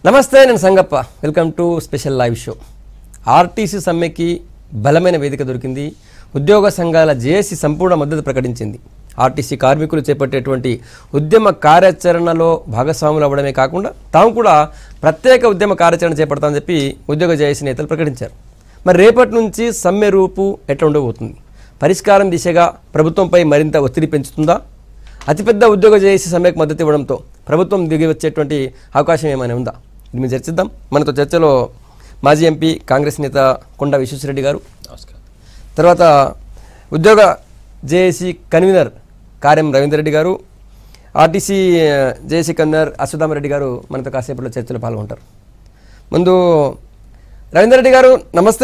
నమస్తే నేను Sangappa welcome to special live show RTC సమ్మెకి బలమైన వేదిక దొరికింది ఉద్యోగ సంఘాల జేఏసీ సంపూర్ణ మద్దతు ప్రకటించింది ఆర్టీసీ కార్మికులు చేపట్టేటువంటి ఉద్యమ కార్యాచరణలో భాగస్వాములు అవ్వడమే కాకుండా తాము కూడా ప్రత్యేక ఉద్యమ కార్యాచరణ చేపడతామని చెప్పి ఉద్యోగ జేఏసీ నేతలు ప్రకటించారు మరి రేపటి నుంచి సమ్మె రూపు ఎట్లా ఉండబోతుంది పరిష్కారం దిశగా ప్రభుత్వంపై మరింత ఒత్తిడి పెంచుతుందా అతిపెద్ద ఉద్యోగ చేసి సమ్మెకు మద్దతు ఇవ్వడంతో ప్రభుత్వం దిగి వచ్చేటువంటి అవకాశం ఏమైనా ఉందా ఇది మేము చర్చిద్దాం మనతో చర్చలో మాజీ ఎంపీ కాంగ్రెస్ నేత కొండ విశ్వేశ్వరరెడ్డి గారు నమస్కారం తర్వాత ఉద్యోగ జేఏసీ కన్వీనర్ కార్యం రవీందర్ రెడ్డి గారు ఆర్టీసీ జేఏసీ కన్వీనర్ అశ్వథామరెడ్డి గారు మనతో కాసేపట్లో చర్చలో పాల్గొంటారు ముందు రవీందర్ రెడ్డి గారు నమస్తే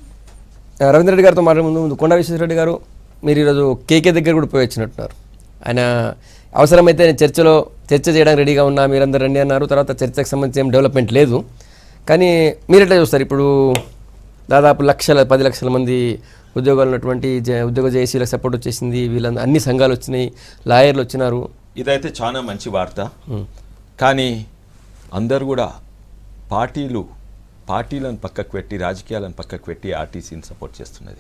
ఆ, రవీంద్ర రెడ్డి గారితో మాట్లాడే ముందు ముందు కొండ విశ్వేశ్వరరెడ్డి గారు మీరు ఈరోజు కేకే దగ్గర కూడా పోయి వచ్చినట్టున్నారు ఆయన అవసరమైతే నేను చర్చలో చర్చ చేయడానికి రెడీగా ఉన్నా మీరందరూ రండి అన్నారు తర్వాత చర్చకు సంబంధించి ఏం డెవలప్మెంట్ లేదు కానీ మీరు ఎట్లా చూస్తారు ఇప్పుడు దాదాపు లక్షల పది లక్షల మంది ఉద్యోగాలు ఉన్నటువంటి జ- ఉద్యోగ జేఏసీలకు సపోర్ట్ వచ్చేసింది వీళ్ళందరూ అన్ని సంఘాలు వచ్చినాయి లాయర్లు వచ్చినారు ఇదైతే చాలా మంచి వార్త కానీ అందరు కూడా పార్టీలు పార్టీలను పక్కకు పెట్టి రాజకీయాలను పక్కకు పెట్టి ఆర్టీసీని సపోర్ట్ చేస్తున్నది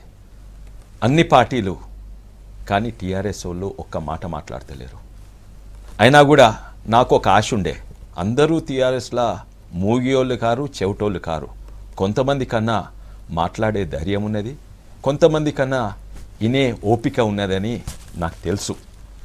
అన్ని పార్టీలు కానీ టీఆర్ఎస్ వాళ్ళు ఒక్క మాట మాట్లాడతలేరు అయినా కూడా నాకు ఒక ఆశ ఉండే అందరూ టీఆర్ఎస్లా మూగియోళ్ళు కారు చెవిటోళ్ళు కారు కొంతమంది కన్నా మాట్లాడే ధైర్యం ఉన్నది కొంతమంది కన్నా ఇనే ఓపిక ఉన్నదని నాకు తెలుసు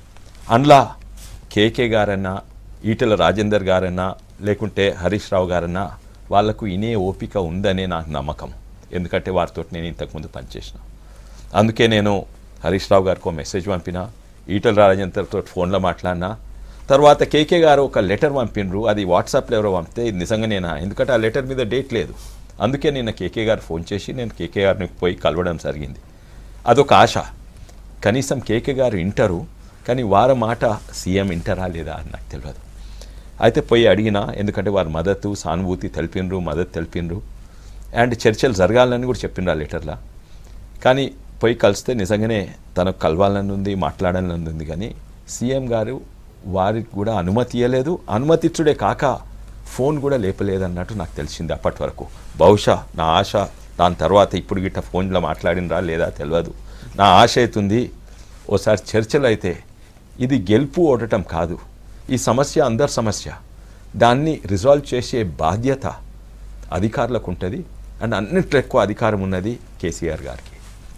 అందులో కేకే గారన్నా ఈటెల రాజేందర్ గారన్నా లేకుంటే హరీష్ రావు గారన్నా వాళ్లకు ఇనే ఓపిక ఉందనే నాకు నమ్మకం ఎందుకంటే వారితో నేను ఇంతకుముందు పనిచేసిన అందుకే నేను హరీష్ రావు గారికి ఒక మెసేజ్ పంపిన ఈటల రాజేందర్తో ఫోన్లో మాట్లాడినా తర్వాత కేకే గారు ఒక లెటర్ పంపిండ్రు అది వాట్సాప్లో ఎవరో పంపితే ఇది నిజంగానేనా ఎందుకంటే ఆ లెటర్ మీద డేట్ లేదు అందుకే నిన్న కేకే గారు ఫోన్ చేసి నేను కేకే గారిని పోయి కలవడం జరిగింది అదొక ఆశ కనీసం కేకే గారు వింటారు కానీ వారి మాట సీఎం వింటారా లేదా అని నాకు తెలియదు అయితే పోయి అడిగినా ఎందుకంటే వారి మద్దతు సానుభూతి తెలిపినరు మద్దతు తెలిపినరు అండ్ చర్చలు జరగాలని కూడా చెప్పిండ్రు ఆ లెటర్లో కానీ పోయి కలిస్తే నిజంగానే తనకు కలవాలని ఉంది మాట్లాడాలని ఉంది కానీ సీఎం గారు వారికి కూడా అనుమతి ఇవ్వలేదు అనుమతి ఇచ్చుడే కాక ఫోన్ కూడా లేపలేదు అన్నట్టు నాకు తెలిసింది అప్పటి వరకు బహుశా నా ఆశ దాని తర్వాత ఇప్పుడు గిట్ట ఫోన్లో మాట్లాడినరా లేదా తెలియదు నా ఆశ అవుతుంది ఓసారి చర్చలు అయితే ఇది గెలుపు ఓడటం కాదు ఈ సమస్య అందరి సమస్య దాన్ని రిజాల్వ్ చేసే బాధ్యత అధికారులకు ఉంటుంది అండ్ అన్నిట్లో ఎక్కువ అధికారం ఉన్నది కేసీఆర్ గారికి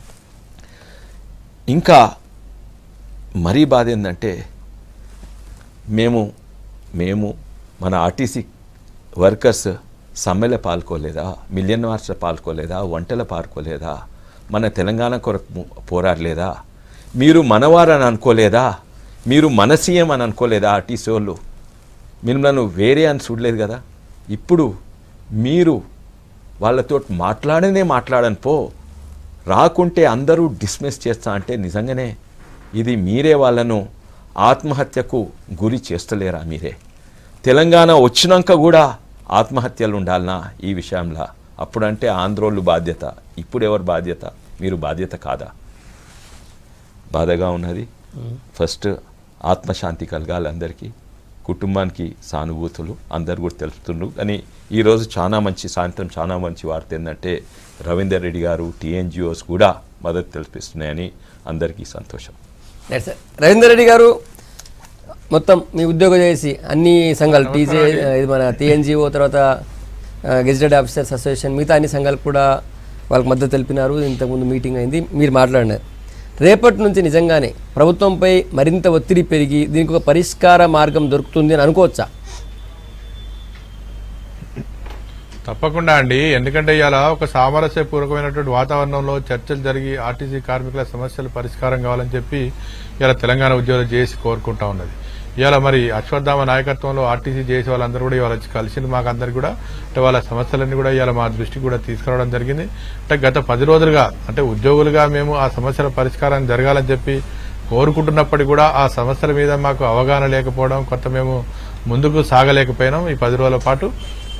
ఇంకా మరీ బాధ ఏంటంటే మేము మేము మన ఆర్టీసీ వర్కర్స్ సమ్మెలో పాల్గొలేదా మిలియన్ మార్చ్లో పాల్గొలేదా వంటలో పాల్గొలేదా మన తెలంగాణ కొరకు ము- పోరాడలేదా మీరు మనవారని అనుకోలేదా మీరు మన సీఎం అని అనుకోలేదా ఆర్టీసీ వాళ్ళు మిమ్మల్ని వేరే అని చూడలేదు కదా ఇప్పుడు మీరు వాళ్ళతో మాట్లాడనే మాట్లాడని పో రాకుంటే అందరూ డిస్మిస్ చేస్తా అంటే నిజంగానే ఇది మీరే వాళ్ళను ఆత్మహత్యకు గురి చేస్తలేరా మీరే తెలంగాణ వచ్చినాక కూడా ఆత్మహత్యలు ఉండాలనా ఈ విషయంలో అప్పుడంటే ఆంధ్రోళ్ళు బాధ్యత ఇప్పుడు ఎవరు బాధ్యత మీరు బాధ్యత కాదా బాధగా ఉన్నది ఫస్ట్ ఆత్మశాంతి కలగాలి అందరికీ కుటుంబానికి సానుభూతులు అందరు కూడా తెలుపుతుండ్రు కానీ ఈరోజు చాలా మంచి సాయంత్రం చాలా మంచి వార్త ఏంటంటే రవీందర్ రెడ్డి గారు టీఎన్జిఓస్ కూడా మద్దతు తెలిపిస్తున్నాయని అందరికీ సంతోషం రైట్ సార్ రవీందర్ రెడ్డి గారు మొత్తం మీ ఉద్యోగం చేసి అన్ని సంఘాలు టీజే ఇది మన టీఎన్జిఓ తర్వాత గెజిటెడ్ ఆఫీసర్స్ అసోసియేషన్ మిగతా అన్ని సంఘాలు కూడా వాళ్ళకి మద్దతు తెలిపినారు ఇంతకుముందు మీటింగ్ అయింది మీరు మాట్లాడినారు రేపటి నుంచి నిజంగానే ప్రభుత్వంపై మరింత ఒత్తిడి పెరిగి దీనికి ఒక పరిష్కార మార్గం దొరుకుతుంది అని అనుకోవచ్చా తప్పకుండా అండి ఎందుకంటే ఇవాళ ఒక సామరస్యపూర్వకమైనటువంటి వాతావరణంలో చర్చలు జరిగి ఆర్టీసీ కార్మికుల సమస్యలు పరిష్కారం కావాలని చెప్పి ఇవాళ తెలంగాణ ఉద్యోగులు చేసి కోరుకుంటా ఉన్నది ఇవాళ మరి అశ్వత్థామ నాయకత్వంలో ఆర్టీసీ చేసే వాళ్ళందరూ కూడా ఇవాళ వచ్చి కలిసింది మాకు అందరు కూడా అంటే వాళ్ళ సమస్యలన్నీ కూడా ఇవాళ మా దృష్టికి కూడా తీసుకురావడం జరిగింది అంటే గత పది రోజులుగా అంటే ఉద్యోగులుగా మేము ఆ సమస్యల పరిష్కారం జరగాలని చెప్పి కోరుకుంటున్నప్పటికీ కూడా ఆ సమస్యల మీద మాకు అవగాహన లేకపోవడం కొంత మేము ముందుకు సాగలేకపోయినాం ఈ పది రోజుల పాటు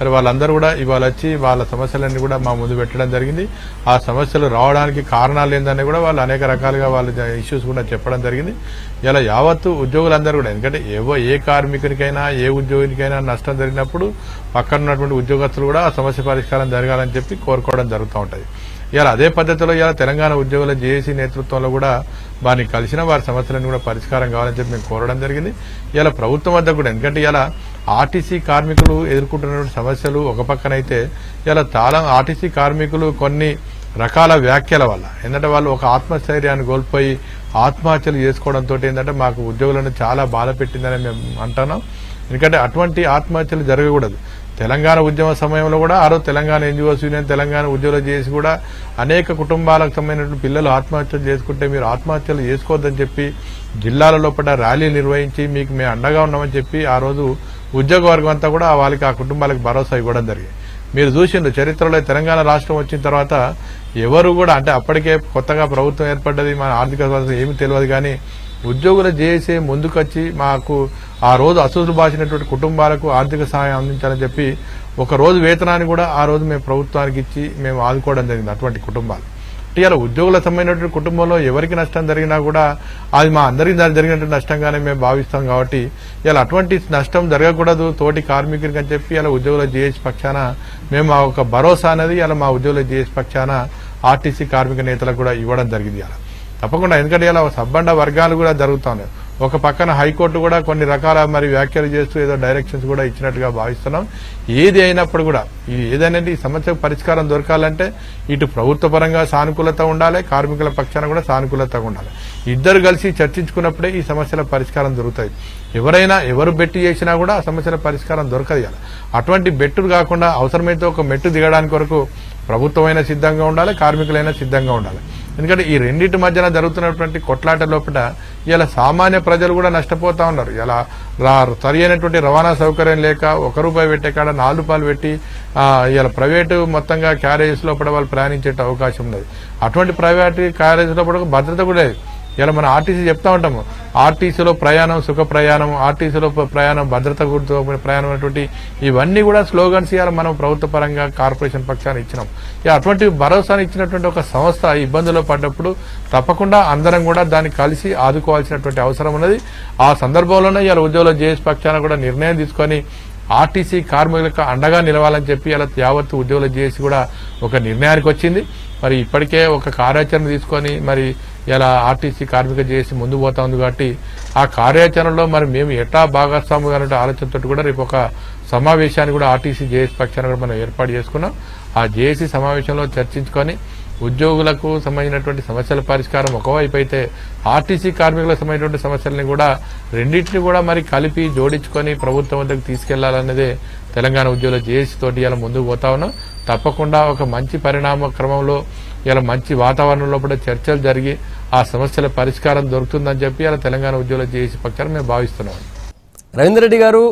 మరి వాళ్ళందరూ కూడా ఇవాళ వచ్చి వాళ్ళ సమస్యలన్నీ కూడా మా ముందు పెట్టడం జరిగింది ఆ సమస్యలు రావడానికి కారణాలు ఏందని కూడా వాళ్ళు అనేక రకాలుగా వాళ్ళ ఇష్యూస్ కూడా చెప్పడం జరిగింది ఇలా యావత్తు ఉద్యోగులందరూ కూడా ఎందుకంటే ఏవో ఏ కార్మికునికైనా ఏ ఉద్యోగినికైనా నష్టం జరిగినప్పుడు పక్కన ఉన్నటువంటి ఉద్యోగస్తులు కూడా ఆ సమస్య పరిష్కారం జరగాలని చెప్పి కోరుకోవడం జరుగుతూ ఉంటుంది ఇలా అదే పద్ధతిలో ఇలా తెలంగాణ ఉద్యోగుల జేఏసీ నేతృత్వంలో కూడా వారిని కలిసిన వారి సమస్యలను కూడా పరిష్కారం కావాలని చెప్పి మేము కోరడం జరిగింది ఇలా ప్రభుత్వం వద్ద కూడా ఎందుకంటే ఇలా ఆర్టీసీ కార్మికులు ఎదుర్కొంటున్నటువంటి సమస్యలు ఒక పక్కనైతే ఇలా చాలా ఆర్టీసీ కార్మికులు కొన్ని రకాల వ్యాఖ్యల వల్ల ఎందుకంటే వాళ్ళు ఒక ఆత్మస్థైర్యాన్ని కోల్పోయి ఆత్మహత్యలు చేసుకోవడంతో ఏంటంటే మాకు ఉద్యోగులను చాలా బాధ పెట్టిందని మేము అంటున్నాం ఎందుకంటే అటువంటి ఆత్మహత్యలు జరగకూడదు తెలంగాణ ఉద్యమ సమయంలో కూడా ఆ రోజు తెలంగాణ ఎన్జిఓస్ యూనియన్ తెలంగాణ ఉద్యోగులు చేసి కూడా అనేక కుటుంబాలకు సంబంధించిన పిల్లలు ఆత్మహత్యలు చేసుకుంటే మీరు ఆత్మహత్యలు చేసుకోవద్దని చెప్పి జిల్లాల లోపల ర్యాలీలు నిర్వహించి మీకు మేము అండగా ఉన్నామని చెప్పి ఆ రోజు ఉద్యోగ వర్గం అంతా కూడా వాళ్ళకి ఆ కుటుంబాలకు భరోసా ఇవ్వడం జరిగింది మీరు చూసిండ్రు చరిత్రలో తెలంగాణ రాష్ట్రం వచ్చిన తర్వాత ఎవరు కూడా అంటే అప్పటికే కొత్తగా ప్రభుత్వం ఏర్పడ్డది మన ఆర్థిక స్వాతంత్రం ఏమీ తెలియదు కానీ ఉద్యోగుల జేఏసీ ముందుకొచ్చి మాకు ఆ రోజు అసూలు బాసినటువంటి కుటుంబాలకు ఆర్థిక సహాయం అందించాలని చెప్పి ఒక రోజు వేతనాన్ని కూడా ఆ రోజు మేము ప్రభుత్వానికి ఇచ్చి మేము ఆదుకోవడం జరిగింది అటువంటి కుటుంబాలు అంటే ఇలా ఉద్యోగుల సంబంధించినటువంటి కుటుంబంలో ఎవరికి నష్టం జరిగినా కూడా అది మా అందరికీ దాని జరిగినటువంటి నష్టంగానే మేము భావిస్తాం కాబట్టి ఇలా అటువంటి నష్టం జరగకూడదు తోటి కార్మికుడికి అని చెప్పి ఇలా ఉద్యోగుల జేఏసీ పక్షాన మేము మా ఒక భరోసా అనేది ఇలా మా ఉద్యోగుల జేఏసీ పక్షాన ఆర్టీసీ కార్మిక నేతలకు కూడా ఇవ్వడం జరిగింది ఇలా తప్పకుండా ఎందుకంటే ఇలా సబ్బండ వర్గాలు కూడా జరుగుతున్నాయి ఒక పక్కన హైకోర్టు కూడా కొన్ని రకాల మరి వ్యాఖ్యలు చేస్తూ ఏదో డైరెక్షన్స్ కూడా ఇచ్చినట్టుగా భావిస్తున్నాం ఏది అయినప్పుడు కూడా ఇది ఏదైనా ఈ సమస్యకు పరిష్కారం దొరకాలంటే ఇటు ప్రభుత్వ పరంగా సానుకూలత ఉండాలి కార్మికుల పక్షాన కూడా సానుకూలత ఉండాలి ఇద్దరు కలిసి చర్చించుకున్నప్పుడే ఈ సమస్యల పరిష్కారం దొరుకుతాయి ఎవరైనా ఎవరు బెట్టు చేసినా కూడా ఆ సమస్యల పరిష్కారం దొరకదు ఇవాళ అటువంటి బెట్టులు కాకుండా అవసరమైతే ఒక మెట్టు దిగడానికి వరకు ప్రభుత్వమైనా సిద్ధంగా ఉండాలి కార్మికులైనా సిద్ధంగా ఉండాలి ఎందుకంటే ఈ రెండింటి మధ్యన జరుగుతున్నటువంటి కొట్లాట లోపల ఇలా సామాన్య ప్రజలు కూడా నష్టపోతా ఉన్నారు ఇలా రా సరి అయినటువంటి రవాణా సౌకర్యం లేక ఒక రూపాయి పెట్టే కాడ నాలుగు రూపాయలు పెట్టి ఆ, ఇలా ప్రైవేటు మొత్తంగా క్యారేజెస్ లోపల వాళ్ళు ప్రయాణించే అవకాశం ఉన్నది అటువంటి ప్రైవేట్ క్యారేజ్ లోపల భద్రత కూడా లేదు ఇలా మన ఆర్టీసీ చెప్తా ఉంటాము ఆర్టీసీలో ప్రయాణం సుఖ ప్రయాణం ఆర్టీసీలో ప్ర- ప్రయాణం భద్రత గుర్తు ప్రయాణం అనేటువంటి ఇవన్నీ కూడా స్లోగన్స్ ఇవాళ మనం ప్రభుత్వ పరంగా కార్పొరేషన్ పక్షాన్ని ఇచ్చినాం ఇక అటువంటి భరోసాని ఇచ్చినటువంటి ఒక సంస్థ ఇబ్బందుల్లో పడ్డప్పుడు తప్పకుండా అందరం కూడా దాన్ని కలిసి ఆదుకోవాల్సినటువంటి అవసరం ఉన్నది ఆ సందర్భంలోనే ఇవాళ ఉద్యోగుల జేఎస్ పక్షాన కూడా నిర్ణయం తీసుకొని ఆర్టీసీ కార్మికులకు అండగా నిలవాలని చెప్పి అలా యావత్తు ఉద్యోగుల జేఏసీ కూడా ఒక నిర్ణయానికి వచ్చింది మరి ఇప్పటికే ఒక కార్యాచరణ తీసుకొని మరి ఇలా ఆర్టీసీ కార్మిక జేఏసీ ముందు పోతా ఉంది కాబట్టి ఆ కార్యాచరణలో మరి మేము ఎట్లా భాగస్వామి అనే ఆలోచనతో కూడా రేపు ఒక సమావేశాన్ని కూడా ఆర్టీసీ జేఏసీ పక్షాన కూడా మనం ఏర్పాటు చేసుకున్నాం ఆ జేఏసీ సమావేశంలో చర్చించుకొని ఉద్యోగులకు సంబంధించినటువంటి సమస్యల పరిష్కారం ఒకవైపు అయితే ఆర్టీసీ కార్మికులకు సంబంధించినటువంటి సమస్యలని కూడా రెండింటిని కూడా మరి కలిపి జోడించుకొని ప్రభుత్వం వద్దకు తీసుకెళ్లాలన్నదే తెలంగాణ ఉద్యోగుల జేఏసీ తోటి ఇలా ముందుకు పోతా ఉన్నాం తప్పకుండా ఒక మంచి పరిణామ క్రమంలో ఇలా మంచి వాతావరణంలో కూడా చర్చలు జరిగి ఆ సమస్యల పరిష్కారం దొరుకుతుందని చెప్పి ఇలా తెలంగాణ ఉద్యోగుల జేఏసీ పక్షాన మేము భావిస్తున్నాం రవీందర్ రెడ్డి గారు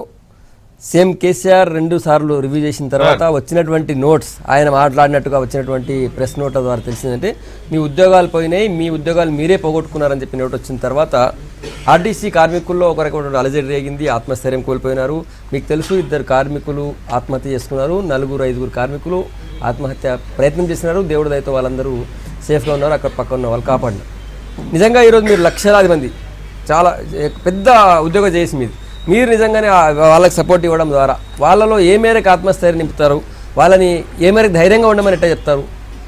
సీఎం కేసీఆర్ రెండు సార్లు రివ్యూ చేసిన తర్వాత వచ్చినటువంటి నోట్స్ ఆయన మాట్లాడినట్టుగా వచ్చినటువంటి ప్రెస్ నోట్ ద్వారా తెలిసిందంటే మీ ఉద్యోగాలు పోయినాయి మీ ఉద్యోగాలు మీరే పోగొట్టుకున్నారని చెప్పి నోట్ వచ్చిన తర్వాత ఆర్టీసీ కార్మికుల్లో ఒక రకమైన అలజడి రేగింది ఆత్మస్థైర్యం కోల్పోయినారు మీకు తెలుసు ఇద్దరు కార్మికులు ఆత్మహత్య చేసుకున్నారు నలుగురు ఐదుగురు కార్మికులు ఆత్మహత్య ప్రయత్నం చేసినారు దేవుడి దయతో వాళ్ళందరూ సేఫ్గా ఉన్నారు అక్కడ పక్కన ఉన్న వాళ్ళు కాపాడినారు నిజంగా ఈరోజు మీరు లక్షలాది మంది చాలా పెద్ద ఉద్యోగం చేసి మీది మీరు నిజంగానే ఆ- వాళ్ళకి సపోర్ట్ ఇవ్వడం ద్వారా వాళ్ళలో ఏ మేరకు ఆత్మస్థైర్యం నింపుతారు వాళ్ళని ఏ మేరకు ధైర్యంగా ఉండమని ఎట్లా చెప్తారు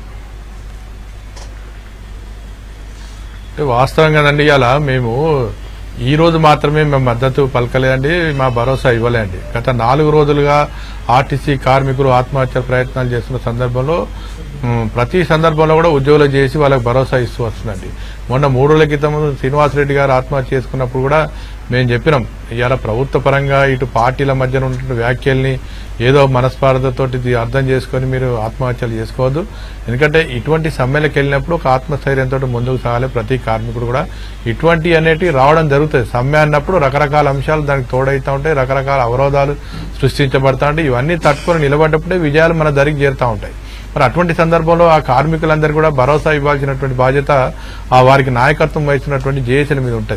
అంటే వాస్తవం కదండి ఇలా మేము ఈ రోజు మాత్రమే మేము మద్దతు పలకలేదండి మా భరోసా ఇవ్వలేండి గత నాలుగు రోజులుగా ఆర్టీసీ కార్మికులు ఆత్మహత్య ప్రయత్నాలు చేస్తున్న సందర్భంలో ఉమ్, ప్రతి సందర్భంలో కూడా ఉద్యోగులు చేసి వాళ్ళకి భరోసా ఇస్తూ వస్తుందండి మొన్న మూడు రోజుల క్రితం శ్రీనివాసరెడ్డి గారు ఆత్మహత్య చేసుకున్నప్పుడు కూడా మేము చెప్పినాం ఇవాళ ప్రభుత్వ పరంగా ఇటు పార్టీల మధ్యన ఉంటున్న వ్యాఖ్యల్ని ఏదో మనస్పార్థతోటి ఇది అర్థం చేసుకొని మీరు ఆత్మహత్యలు చేసుకోవద్దు ఎందుకంటే ఇటువంటి సమ్మెలకు వెళ్ళినప్పుడు ఒక ఆత్మస్థైర్యంతో ముందుకు సాగాలి ప్రతి కార్మికుడు కూడా ఇటువంటి అనేటివి రావడం జరుగుతుంది సమ్మె అన్నప్పుడు రకరకాల అంశాలు దానికి తోడైతా ఉంటాయి రకరకాల అవరోధాలు సృష్టించబడతా ఉంటాయి ఇవన్నీ తట్టుకొని నిలబడ్డప్పుడే విజయాలు మన దరికి చేరుతూ ఉంటాయి మరి అటువంటి సందర్భంలో ఆ కార్మికులందరూ కూడా భరోసా ఇవ్వాల్సినటువంటి బాధ్యత ఆ వారికి నాయకత్వం వహిస్తున్నటువంటి జేఏసీల మీద ఉంటుంది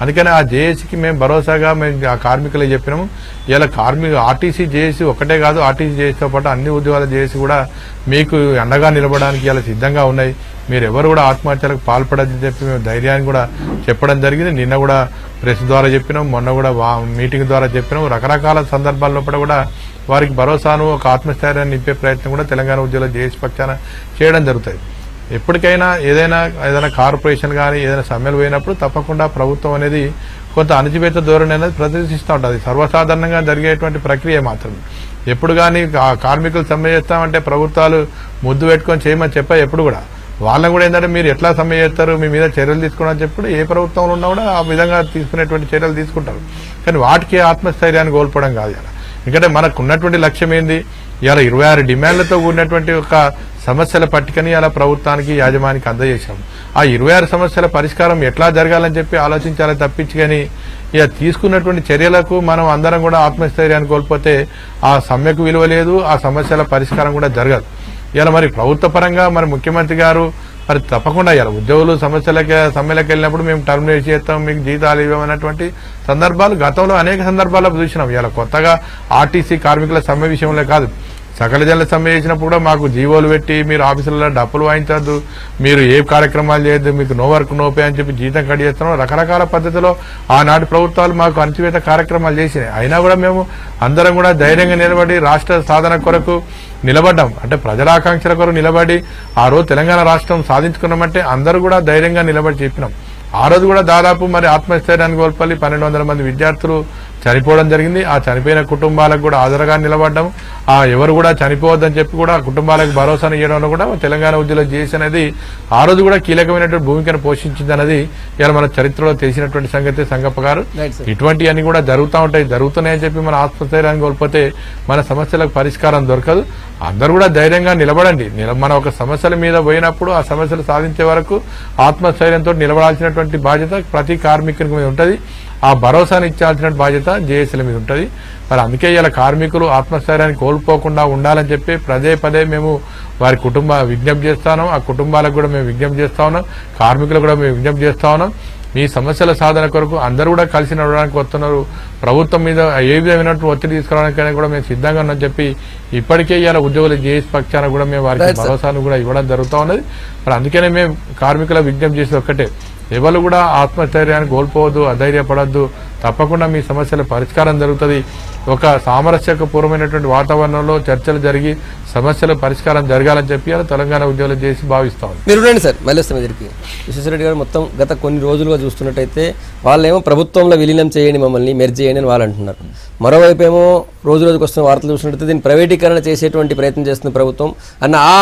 అందుకని ఆ జేఏసీకి మేము భరోసాగా మేము ఆ కార్మికులకు చెప్పినాము ఇలా కార్మిక ఆర్టీసీ జేఏసీ ఒకటే కాదు ఆర్టీసీ జేఏసీతో పాటు అన్ని ఉద్యోగాల జేఏసీ కూడా మీకు అండగా నిలబడడానికి ఇలా సిద్ధంగా ఉన్నాయి మీరు ఎవరు కూడా ఆత్మహత్యలకు పాల్పడదని చెప్పి మేము ధైర్యాన్ని కూడా చెప్పడం జరిగింది నిన్న కూడా ప్రెస్ ద్వారా చెప్పినాం మొన్న కూడా వా- మీటింగ్ ద్వారా చెప్పినాం రకరకాల సందర్భాల్లో కూడా వారికి భరోసాను ఒక ఆత్మస్థైర్యాన్ని నింపే ప్రయత్నం కూడా తెలంగాణ ఉద్యోగుల జేఏసీ పక్షాన చేయడం జరుగుతుంది ఎప్పటికైనా ఏదైనా ఏదైనా కార్పొరేషన్ కానీ ఏదైనా సమ్మెలు పోయినప్పుడు తప్పకుండా ప్రభుత్వం అనేది కొంత అణచివేత ధోరణి అనేది ప్రదర్శిస్తూ ఉంటుంది సర్వసాధారణంగా జరిగేటువంటి ప్రక్రియ మాత్రమే ఎప్పుడు కానీ కా- కార్మికులు సమ్మె చేస్తామంటే ప్రభుత్వాలు ముద్దు పెట్టుకొని చేయమని చెప్పా ఎప్పుడు కూడా వాళ్ళని కూడా ఏంటంటే మీరు ఎట్లా సమ్మె చేస్తారు మీ మీద చర్యలు తీసుకోవడం అని చెప్పి ఏ ప్రభుత్వంలో ఉన్నా కూడా ఆ విధంగా తీసుకునేటువంటి చర్యలు తీసుకుంటారు కానీ వాటికి ఆత్మస్థైర్యాన్ని కోల్పోవడం కాదు ఇలా ఎందుకంటే మనకు ఉన్నటువంటి లక్ష్యం ఏంది ఇవాళ ఇరవై ఆరు డిమాండ్లతో కూడినటువంటి ఒక సమస్యల పట్టికని ఇలా ప్రభుత్వానికి యాజమానికి అందజేశాం ఆ ఇరవై ఆరు సమస్యల పరిష్కారం ఎట్లా జరగాలని చెప్పి ఆలోచించాలని తప్పించి కానీ ఇక తీసుకున్నటువంటి చర్యలకు మనం అందరం కూడా ఆత్మస్థైర్యాన్ని కోల్పోతే ఆ సమ్మెకు విలువ లేదు ఆ సమస్యల పరిష్కారం కూడా జరగదు ఇలా మరి ప్రభుత్వ పరంగా మరి ముఖ్యమంత్రి గారు మరి తప్పకుండా ఇలా ఉద్యోగులు సమస్యలకి సమ్మెలకు వెళ్ళినప్పుడు మేము టర్మినేట్ చేస్తాం మీకు జీతాలు ఇవ్వమన్నటువంటి సందర్భాలు గతంలో అనేక సందర్భాల్లో చూసినాం ఇలా కొత్తగా ఆర్టీసీ కార్మికుల సమ్మె విషయంలో కాదు సకల జనుల సమ్మె చేసినప్పుడు కూడా మాకు జీవోలు పెట్టి మీరు ఆఫీసులలో డబ్బులు వాయించద్దు మీరు ఏ కార్యక్రమాలు చేయొద్దు మీకు నో వర్క్ నో పే అని చెప్పి జీతం కట్ చేస్తున్నాం రకరకాల పద్ధతిలో ఆనాటి ప్రభుత్వాలు మాకు అణచివేత కార్యక్రమాలు చేసినాయి అయినా కూడా మేము అందరం కూడా ధైర్యంగా నిలబడి రాష్ట్ర సాధన కొరకు నిలబడ్డాం అంటే ప్రజల ఆకాంక్షల కొరకు నిలబడి ఆ రోజు తెలంగాణ రాష్ట్రం సాధించుకున్నామంటే అందరూ కూడా ధైర్యంగా నిలబడి చెప్పినాం ఆ రోజు కూడా దాదాపు మరి ఆత్మస్థైర్యాన్ని కోల్పల్లి పన్నెండు వందల మంది విద్యార్థులు చనిపోవడం జరిగింది ఆ చనిపోయిన కుటుంబాలకు కూడా ఆదరగా నిలబడ్డం ఆ ఎవరు కూడా చనిపోవద్దని చెప్పి కూడా ఆ కుటుంబాలకు భరోసాను ఇవ్వడంలో కూడా తెలంగాణ ఉద్యోగులు చేసి అనేది ఆ రోజు కూడా కీలకమైనటువంటి భూమికను పోషించింది అనేది ఇలా మన చరిత్రలో తెలిసినటువంటి సంగతి సంగప్ప గారు Right, sir. ఇటువంటి అన్ని కూడా జరుగుతూ ఉంటాయి జరుగుతున్నాయని చెప్పి మన ఆత్మస్థైర్యాన్ని కోల్పోతే మన సమస్యలకు పరిష్కారం దొరకదు అందరూ కూడా ధైర్యంగా నిలబడండి నిల- మన ఒక సమస్యల మీద పోయినప్పుడు ఆ సమస్యలు సాధించే వరకు ఆత్మస్థైర్యంతో నిలబడాల్సినటువంటి బాధ్యత ప్రతి కార్మికునికి మీద ఉంటుంది ఆ భరోసాని ఇచ్చాల్సిన బాధ్యత జేఏసీల మీద ఉంటుంది మరి అందుకే ఇలా కార్మికులు ఆత్మస్థైర్యాన్ని కోల్పోకుండా ఉండాలని చెప్పి పదే పదే మేము వారి కుటుంబ విజ్ఞప్తి చేస్తాను ఆ కుటుంబాలకు కూడా మేము విజ్ఞప్తి చేస్తా ఉన్నాం కార్మికులకు కూడా మేము విజ్ఞప్తి చేస్తా ఉన్నాం మీ సమస్యల సాధన కొరకు అందరూ కూడా కలిసి నడవడానికి వస్తున్నారు ప్రభుత్వం మీద ఏ విధమైనటువంటి ఒత్తిడి తీసుకురావడానికైనా కూడా మేము సిద్ధంగా ఉన్నామని చెప్పి ఇప్పటికే ఇవాళ ఉద్యోగుల జేఏసీ పక్షాన కూడా మేము వారికి Right, sir. భరోసాను కూడా ఇవ్వడం జరుగుతూ ఉన్నది మరి అందుకనే మేము కార్మికుల విజ్ఞప్తి చేసేది ఒక్కటే ఎవరు కూడా ఆత్మస్థైర్యాన్ని కోల్పోవద్దు అధైర్యపడద్దు తప్పకుండా మీ సమస్యల పరిష్కారం జరుగుతుంది ఒక సామరస్యపూర్వమైనటువంటి వాతావరణంలో చర్చలు జరిగి సమస్యల పరిష్కారం జరగాలని చెప్పి ఇలా తెలంగాణ ఉద్యోగులు చేసి భావిస్తా ఉన్నాం. మీరు ఉండండి సార్ మళ్ళీ వస్తాం ఎదురుకి విశ్వేశ్వరరెడ్డి గారు మొత్తం గత కొన్ని రోజులుగా చూస్తున్నట్టయితే వాళ్ళేమో ప్రభుత్వంలో విలీనం చేయండి మమ్మల్ని మెర్జ్ చేయండి అని వాళ్ళు అంటున్నారు మరోవైపు ఏమో రోజు రోజుకు వస్తున్న వార్తలు చూసినట్టయితే దీన్ని ప్రైవేటీకరణ చేసేటువంటి ప్రయత్నం చేస్తుంది ప్రభుత్వం అన్న ఆ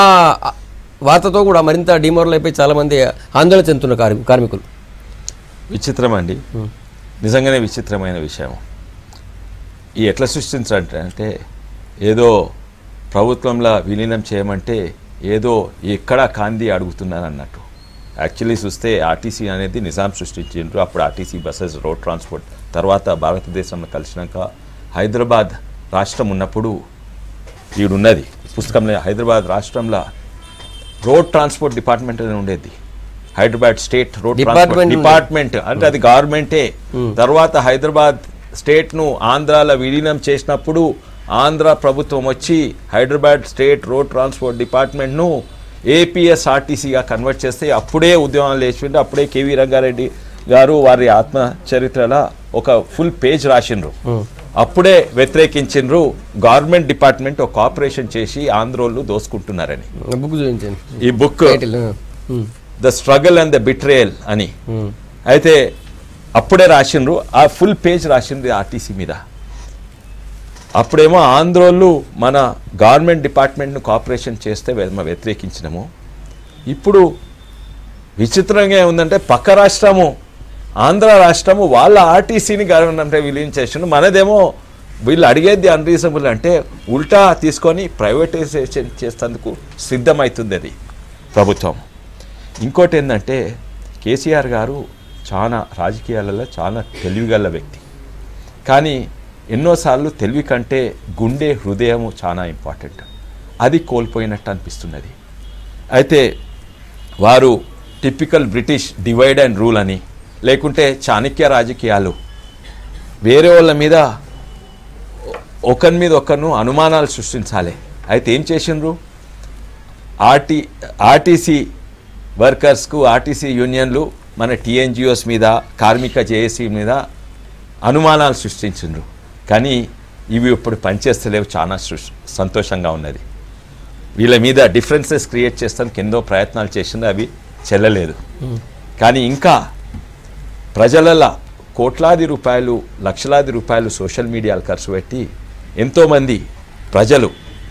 వార్తతో కూడా మరింత డిమోరల్ అయిపోయి చాలామంది ఆందోళన చెందుతున్న కార్మి- కార్మికులు విచిత్రం అండి నిజంగానే విచిత్రమైన విషయం ఈ ఎట్లా సృష్టించాలంటే అంటే ఏదో ప్రభుత్వంలో విలీనం చేయమంటే ఏదో ఎక్కడా కాంది అడుగుతున్నాను అన్నట్టు యాక్చువల్లీ చూస్తే ఆర్టీసీ అనేది నిజాం సృష్టించిండ్రు అప్పుడు ఆర్టీసీ బస్సెస్ రోడ్ ట్రాన్స్పోర్ట్ తర్వాత భారతదేశంలో కలిసినాక హైదరాబాద్ రాష్ట్రం ఉన్నప్పుడు ఈడున్నది పుస్తకంలో హైదరాబాద్ రాష్ట్రంలో రోడ్ ట్రాన్స్పోర్ట్ డిపార్ట్మెంట్ అని ఉండేది Hyderabad state road Department transport ఉంది. డిపార్ట్మెంట్ అంటే అది గవర్నమెంటే తర్వాత హైదరాబాద్ స్టేట్ ను ఆంధ్రాలో విలీనం చేసినప్పుడు ఆంధ్ర ప్రభుత్వం వచ్చి Hyderabad state road transport department ను ఏపీఎస్ ఆర్టీసీగా కన్వర్ట్ చేస్తే అప్పుడే ఉద్యమాలు లేచిండ్రు అప్పుడే కేవీ రంగారెడ్డి గారు వారి ఆత్మ చరిత్రలో ఒక ఫుల్ పేజ్ రాసిండ్రు అప్పుడే వ్యతిరేకించిండ్రు గవర్నమెంట్ డిపార్ట్మెంట్ ఒక ఆపరేషన్ చేసి ఆంధ్రోళ్ళు దోసుకుంటున్నారని బుక్ చూపించండి ఈ book title um, the struggle and the betrayal అని ఉమ్. అయితే అప్పుడే రాసిండ్రు ఆ ఫుల్ పేజ్ రాసిండ్రు ఆర్టీసీ మీద అప్పుడేమో ఆంధ్రోళ్ళు మన గవర్నమెంట్ డిపార్ట్మెంట్ను కోఆపరేషన్ చేస్తే వె- మ- వ్యతిరేకించినాము ఇప్పుడు విచిత్రంగా ఏముందంటే పక్క రాష్ట్రము ఆంధ్ర రాష్ట్రము వాళ్ళ ఆర్టీసీని గవర్నమెంట్ విలీనం చేసిండు మనదేమో వీళ్ళు అడిగేది అన్రీజనబుల్ అంటే ఉల్టా తీసుకొని ప్రైవేటైజేషన్ చేసేందుకు సిద్ధమవుతుంది అది ప్రభుత్వం ఇంకోటి ఏంటంటే కేసీఆర్ గారు చాలా రాజకీయాలలో చాలా తెలివిగల వ్యక్తి కానీ ఎన్నోసార్లు తెలివి కంటే గుండె హృదయము చాలా ఇంపార్టెంట్ అది కోల్పోయినట్టు అనిపిస్తున్నది అయితే వారు typical British divide and rule అని లేకుంటే చాణక్య రాజకీయాలు వేరే వాళ్ళ మీద ఒకరి మీద ఒకరిను అనుమానాలు సృష్టించాలి అయితే ఏం చేసిండ్రు ఆర్టీ ఆర్టీసీ వర్కర్స్కు ఆర్టీసీ యూనియన్లు మన టీఎన్జిఓస్ మీద కార్మిక జేఏసీ మీద అనుమానాలు సృష్టించిండ్రు కానీ ఇవి ఇప్పుడు పనిచేస్తలేవు చాలా సృష్- సంతోషంగా ఉన్నది వీళ్ళ మీద డిఫరెన్సెస్ క్రియేట్ చేస్తానికి ఎన్నో ప్రయత్నాలు చేసింది అవి చెల్లలేదు కానీ ఇంకా ప్రజల కోట్లాది రూపాయలు లక్షలాది రూపాయలు సోషల్ మీడియాలు ఖర్చు పెట్టి ఎంతోమంది ప్రజలు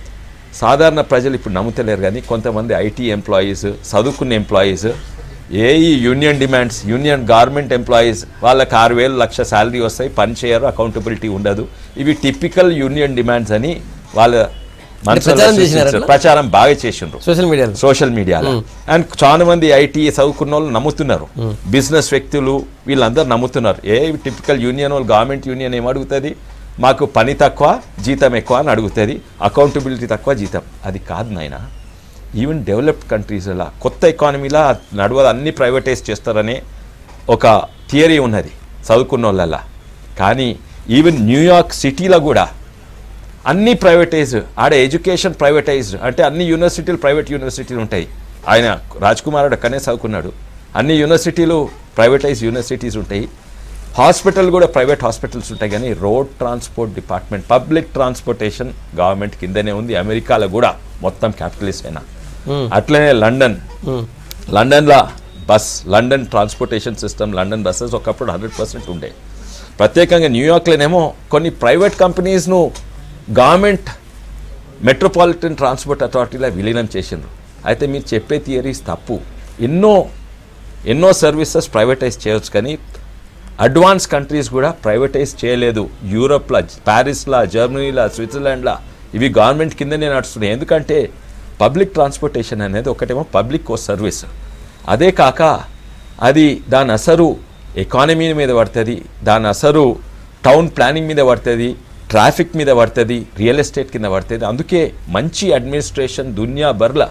సాధారణ ప్రజలు ఇప్పుడు నమ్ముతలేరు కానీ కొంతమంది ఐటీ ఎంప్లాయీస్ చదువుకున్న ఎంప్లాయీస్ ఏ ఈ union demands union government employees వాళ్ళకి ఆరు వేలు లక్ష శాలరీ వస్తాయి పని చేయరు అకౌంటబిలిటీ ఉండదు ఇవి టిపికల్ యూనియన్ డిమాండ్స్ అని వాళ్ళ మనసులో ప్రచారం చేసినారా సృష్టించారు. అట్లా? ప్రచారం బాగా చేసిండ్రు సోషల్ మీడియాలో సోషల్ మీడియాలో అండ్ చాలా మంది ఐటీ చదువుకున్న వాళ్ళు నమ్ముతున్నారు బిజినెస్ వ్యక్తులు వీళ్ళందరూ నమ్ముతున్నారు ఏ టిపికల్ యూనియన్ వాళ్ళు గవర్నమెంట్ యూనియన్ ఏం అడుగుతుంది మాకు పని తక్కువ జీతం ఎక్కువ అని అడుగుతుంది అకౌంటబిలిటీ తక్కువ జీతం అది కాదు నాయన ఈవెన్ డెవలప్డ్ కంట్రీస్లో కొత్త ఎకానమీలో నడవదు అన్ని ప్రైవేటైజ్ చేస్తారనే ఒక థియరీ ఉన్నది చదువుకున్న వాళ్ళల్లా కానీ ఈవెన్ న్యూయార్క్ సిటీలో కూడా అన్ని ప్రైవేటైజ్ ఆడ ఎడ్యుకేషన్ ప్రైవేటైజ్డ్ అంటే అన్ని యూనివర్సిటీలు ప్రైవేట్ యూనివర్సిటీలు ఉంటాయి ఆయన రాజ్ కుమారుడు అక్కడనే చదువుకున్నాడు అన్ని యూనివర్సిటీలు ప్రైవేటైజ్ యూనివర్సిటీస్ ఉంటాయి హాస్పిటల్ కూడా ప్రైవేట్ హాస్పిటల్స్ ఉంటాయి కానీ road transport department public transportation government కిందనే ఉంది అమెరికాలో కూడా మొత్తం క్యాపిటలిస్ట్ అయినా అట్లనే లండన్ లండన్లో bus London transportation system London buses ఒకప్పుడు హండ్రెడ్ పర్సెంట్ ఉండే ప్రత్యేకంగా న్యూయార్క్లోనేమో కొన్ని ప్రైవేట్ కంపెనీస్ను గవర్నమెంట్ మెట్రోపాలిటన్ ట్రాన్స్పోర్ట్ అథారిటీలో విలీనం చేసిండ్రు అయితే మీరు చెప్పే థియరీస్ తప్పు ఎన్నో ఎన్నో సర్వీసెస్ ప్రైవేటైజ్ చేయొచ్చు కానీ అడ్వాన్స్ కంట్రీస్ కూడా ప్రైవేటైజ్ చేయలేదు యూరోప్లో ప్యారిస్లో జర్మనీలో స్విట్జర్లాండ్లో ఇవి గవర్నమెంట్ కిందనే నడుస్తున్నాయి ఎందుకంటే పబ్లిక్ ట్రాన్స్పోర్టేషన్ అనేది ఒకటేమో పబ్లిక్ ఓ సర్వీస్ అదే కాక అది దాని అసరు ఎకానమీ మీద పడుతుంది దాని అసరు టౌన్ ప్లానింగ్ మీద పడుతుంది ట్రాఫిక్ మీద పడుతుంది రియల్ ఎస్టేట్ కింద పడుతుంది అందుకే మంచి అడ్మినిస్ట్రేషన్ దునియా బర్ల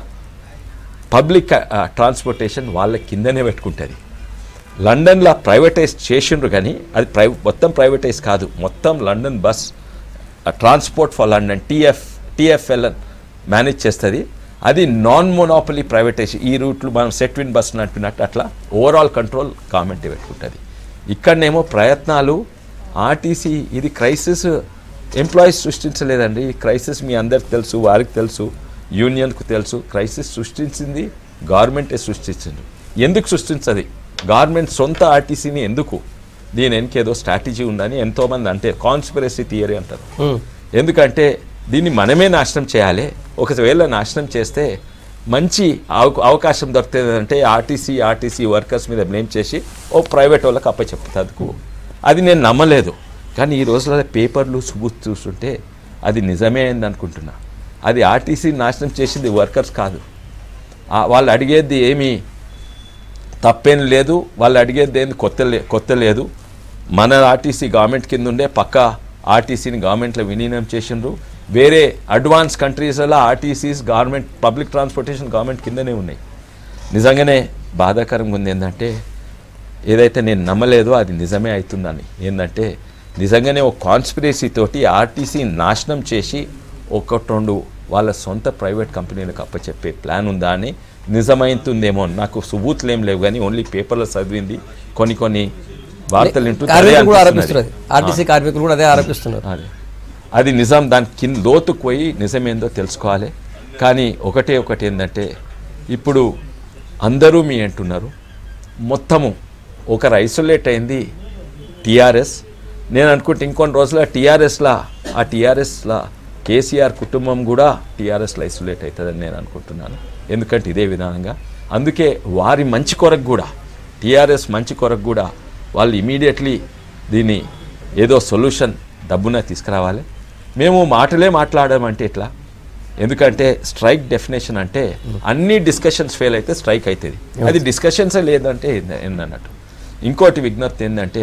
పబ్లిక్ ట్రాన్స్పోర్టేషన్ వాళ్ళ కిందనే పెట్టుకుంటుంది లండన్లో ప్రైవేటైజ్ చేసిండ్రు కానీ అది ప్రై మొత్తం ప్రైవేటైజ్ కాదు మొత్తం London bus transport for London TF TFL manage చేస్తుంది అది నాన్ మొనాపలీ ప్రైవేటైజ్ ఈ రూట్లు మనం సెట్విన్ బస్ నడిపినట్టు అట్లా ఓవరాల్ కంట్రోల్ గవర్నమెంట్ పెట్టుకుంటుంది ఇక్కడనేమో ప్రయత్నాలు ఆర్టీసీ ఇది క్రైసిస్ ఎంప్లాయీస్ సృష్టించలేదండి ఈ క్రైసిస్ మీ అందరికి తెలుసు వారికి తెలుసు యూనియన్కు తెలుసు క్రైసిస్ సృష్టించింది గవర్నమెంటే సృష్టించింది ఎందుకు సృష్టించది గవర్నమెంట్ సొంత ఆర్టీసీని ఎందుకు దీని వెనకేదో స్ట్రాటజీ ఉందని ఎంతోమంది అంటే కాన్స్పిరసీ థియరీ అంటారు ఎందుకంటే దీన్ని మనమే నాశనం చేయాలి ఒకవేళ నాశనం చేస్తే మంచి అవ- అవకాశం దొరుకుతుంది అంటే ఆర్టీసీ ఆర్టీసీ వర్కర్స్ మీద బ్లేమ్ చేసి ఓ ప్రైవేట్ వాళ్ళకి అప్పచెప్తాదుకు అది నేను నమ్మలేదు కానీ ఈ రోజులలో పేపర్లు సుబుత్ చూస్తుంటే అది నిజమే అయింది అనుకుంటున్నా అది ఆర్టీసీ నాశనం చేసింది వర్కర్స్ కాదు ఆ- వాళ్ళు అడిగేది ఏమీ తప్పేం లేదు వాళ్ళు అడిగేది ఏంది కొత్త లే కొత్త లేదు మన ఆర్టీసీ గవర్నమెంట్ కింద ఉండే పక్క ఆర్టీసీని గవర్నమెంట్లో విలీనం చేసిండ్రు వేరే అడ్వాన్స్ కంట్రీస్లలో RTCs government public transportation government కిందనే ఉన్నాయి నిజంగానే బాధాకరంగా ఉంది ఏంటంటే ఏదైతే నేను నమ్మలేదో అది నిజమే అవుతుందని ఏంటంటే నిజంగానే ఒక కాన్స్పిరసీ తోటి ఆర్టీసీ నాశనం చేసి ఒకటి రెండు వాళ్ళ సొంత ప్రైవేట్ కంపెనీలకు అప్పచెప్పే ప్లాన్ ఉందా అని నిజమైతుందేమో నాకు సుబూతులు ఏం లేవు కానీ ఓన్లీ పేపర్లో చదివింది కొన్ని కొన్ని వార్తలు వింటూ అదే కార్మికులు కూడా అనిపిస్తున్నది. ఆరోపిస్తున్నారు ఆర్టీసీ కార్మికులు కూడా అదే ఆరోపిస్తున్నారు అదే అది నిజం దాని కింద లోతుకు పోయి నిజమేందో తెలుసుకోవాలి కానీ ఒకటే ఒకటి ఏంటంటే ఇప్పుడు అందరూ మీ అంటున్నారు మొత్తము ఒకరు ఐసోలేట్ అయింది టీఆర్ఎస్ నేను అనుకుంటే ఇంకొన్ని రోజుల టీఆర్ఎస్లా ఆ టీఆర్ఎస్లా కేసీఆర్ కుటుంబం కూడా టీఆర్ఎస్లో ఐసోలేట్ అవుతుందని నేను అనుకుంటున్నాను ఎందుకంటే ఇదే విధానంగా అందుకే వారి మంచి కొరకు కూడా టీఆర్ఎస్ మంచి కొరకు కూడా వాళ్ళు ఇమీడియట్లీ దీన్ని ఏదో సొల్యూషన్ డబ్బున తీసుకురావాలి మేము మాటలే మాట్లాడమంటే ఎట్లా ఎందుకంటే స్ట్రైక్ డెఫినేషన్ అంటే అన్ని డిస్కషన్స్ ఫెయిల్ అయితే స్ట్రైక్ అవుతుంది అది డిస్కషన్సే లేదంటే ఏంద- ఏందన్నట్టు ఇంకోటి విజ్ఞప్తి ఏంటంటే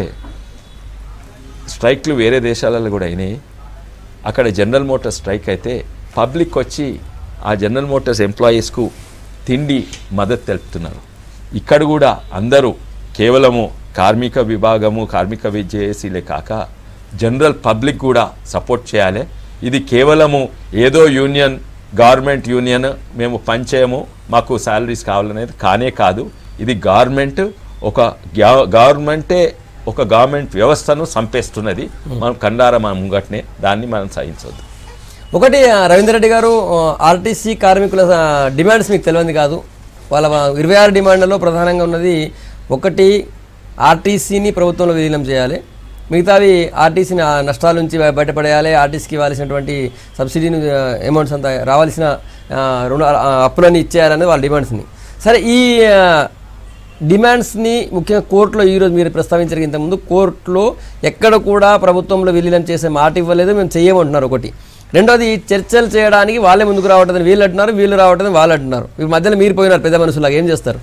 స్ట్రైక్లు వేరే దేశాలలో కూడా అయినాయి అక్కడ జనరల్ మోటార్స్ స్ట్రైక్ అయితే పబ్లిక్ వచ్చి ఆ జనరల్ మోటార్స్ ఎంప్లాయీస్కు తిండి మద్దతు తెలుపుతున్నారు ఇక్కడ కూడా అందరూ కేవలము కార్మిక విభాగము కార్మిక జేఏసీలే కాక జనరల్ పబ్లిక్ కూడా సపోర్ట్ చేయాలి ఇది కేవలము ఏదో యూనియన్ గవర్నమెంట్ యూనియన్ మేము పనిచేయము మాకు శాలరీస్ కావాలనేది కానే కాదు ఇది గవర్నమెంట్ ఒక గ్యా- గవర్నమెంటే ఒక గవర్నమెంట్ వ్యవస్థను సంపేస్తున్నది మనం కండార మన ముంగట్నే దాన్ని మనం సహించొద్దు ఒకటి ఆ, రవీందర్ రెడ్డి గారు ఆ, ఆర్టీసీ కార్మికుల ఆ, డిమాండ్స్ మీకు తెలియదు కాదు వాళ్ళ ఇరవై ఆరు డిమాండ్లలో ప్రధానంగా ఉన్నది ఒకటి ఆర్టీసీని ప్రభుత్వంలో విలీనం చేయాలి మిగతావి ఆర్టీసీని ఆ నష్టాల నుంచి బయ- బయటపడేయాలి ఆర్టీసీకి ఇవ్వాల్సినటువంటి సబ్సిడీని అమౌంట్స్ అంతా రావాల్సిన ఆ, రుణ ఆ, అప్పులన్నీ ఇచ్చేయాలనేది వాళ్ళ డిమాండ్స్ని సరే ఈ ఆ, డిమాండ్స్ని ముఖ్యంగా కోర్టులో ఈరోజు మీరు ప్రస్తావించారు ఇంతకుముందు కోర్టులో ఎక్కడ కూడా ప్రభుత్వంలో విలీనం చేసే మాట ఇవ్వలేదు మేము చెయ్యమంటున్నారు ఒకటి రెండోది చర్చలు చేయడానికి వాళ్ళే ముందుకు రావట్లేదని వీళ్ళు అంటున్నారు వీళ్ళు రావట్లేదని వాళ్ళు అంటున్నారు ఈ మధ్యలో మీరు పోయినారు పెద్ద మనుషులాగా ఏం చేస్తారు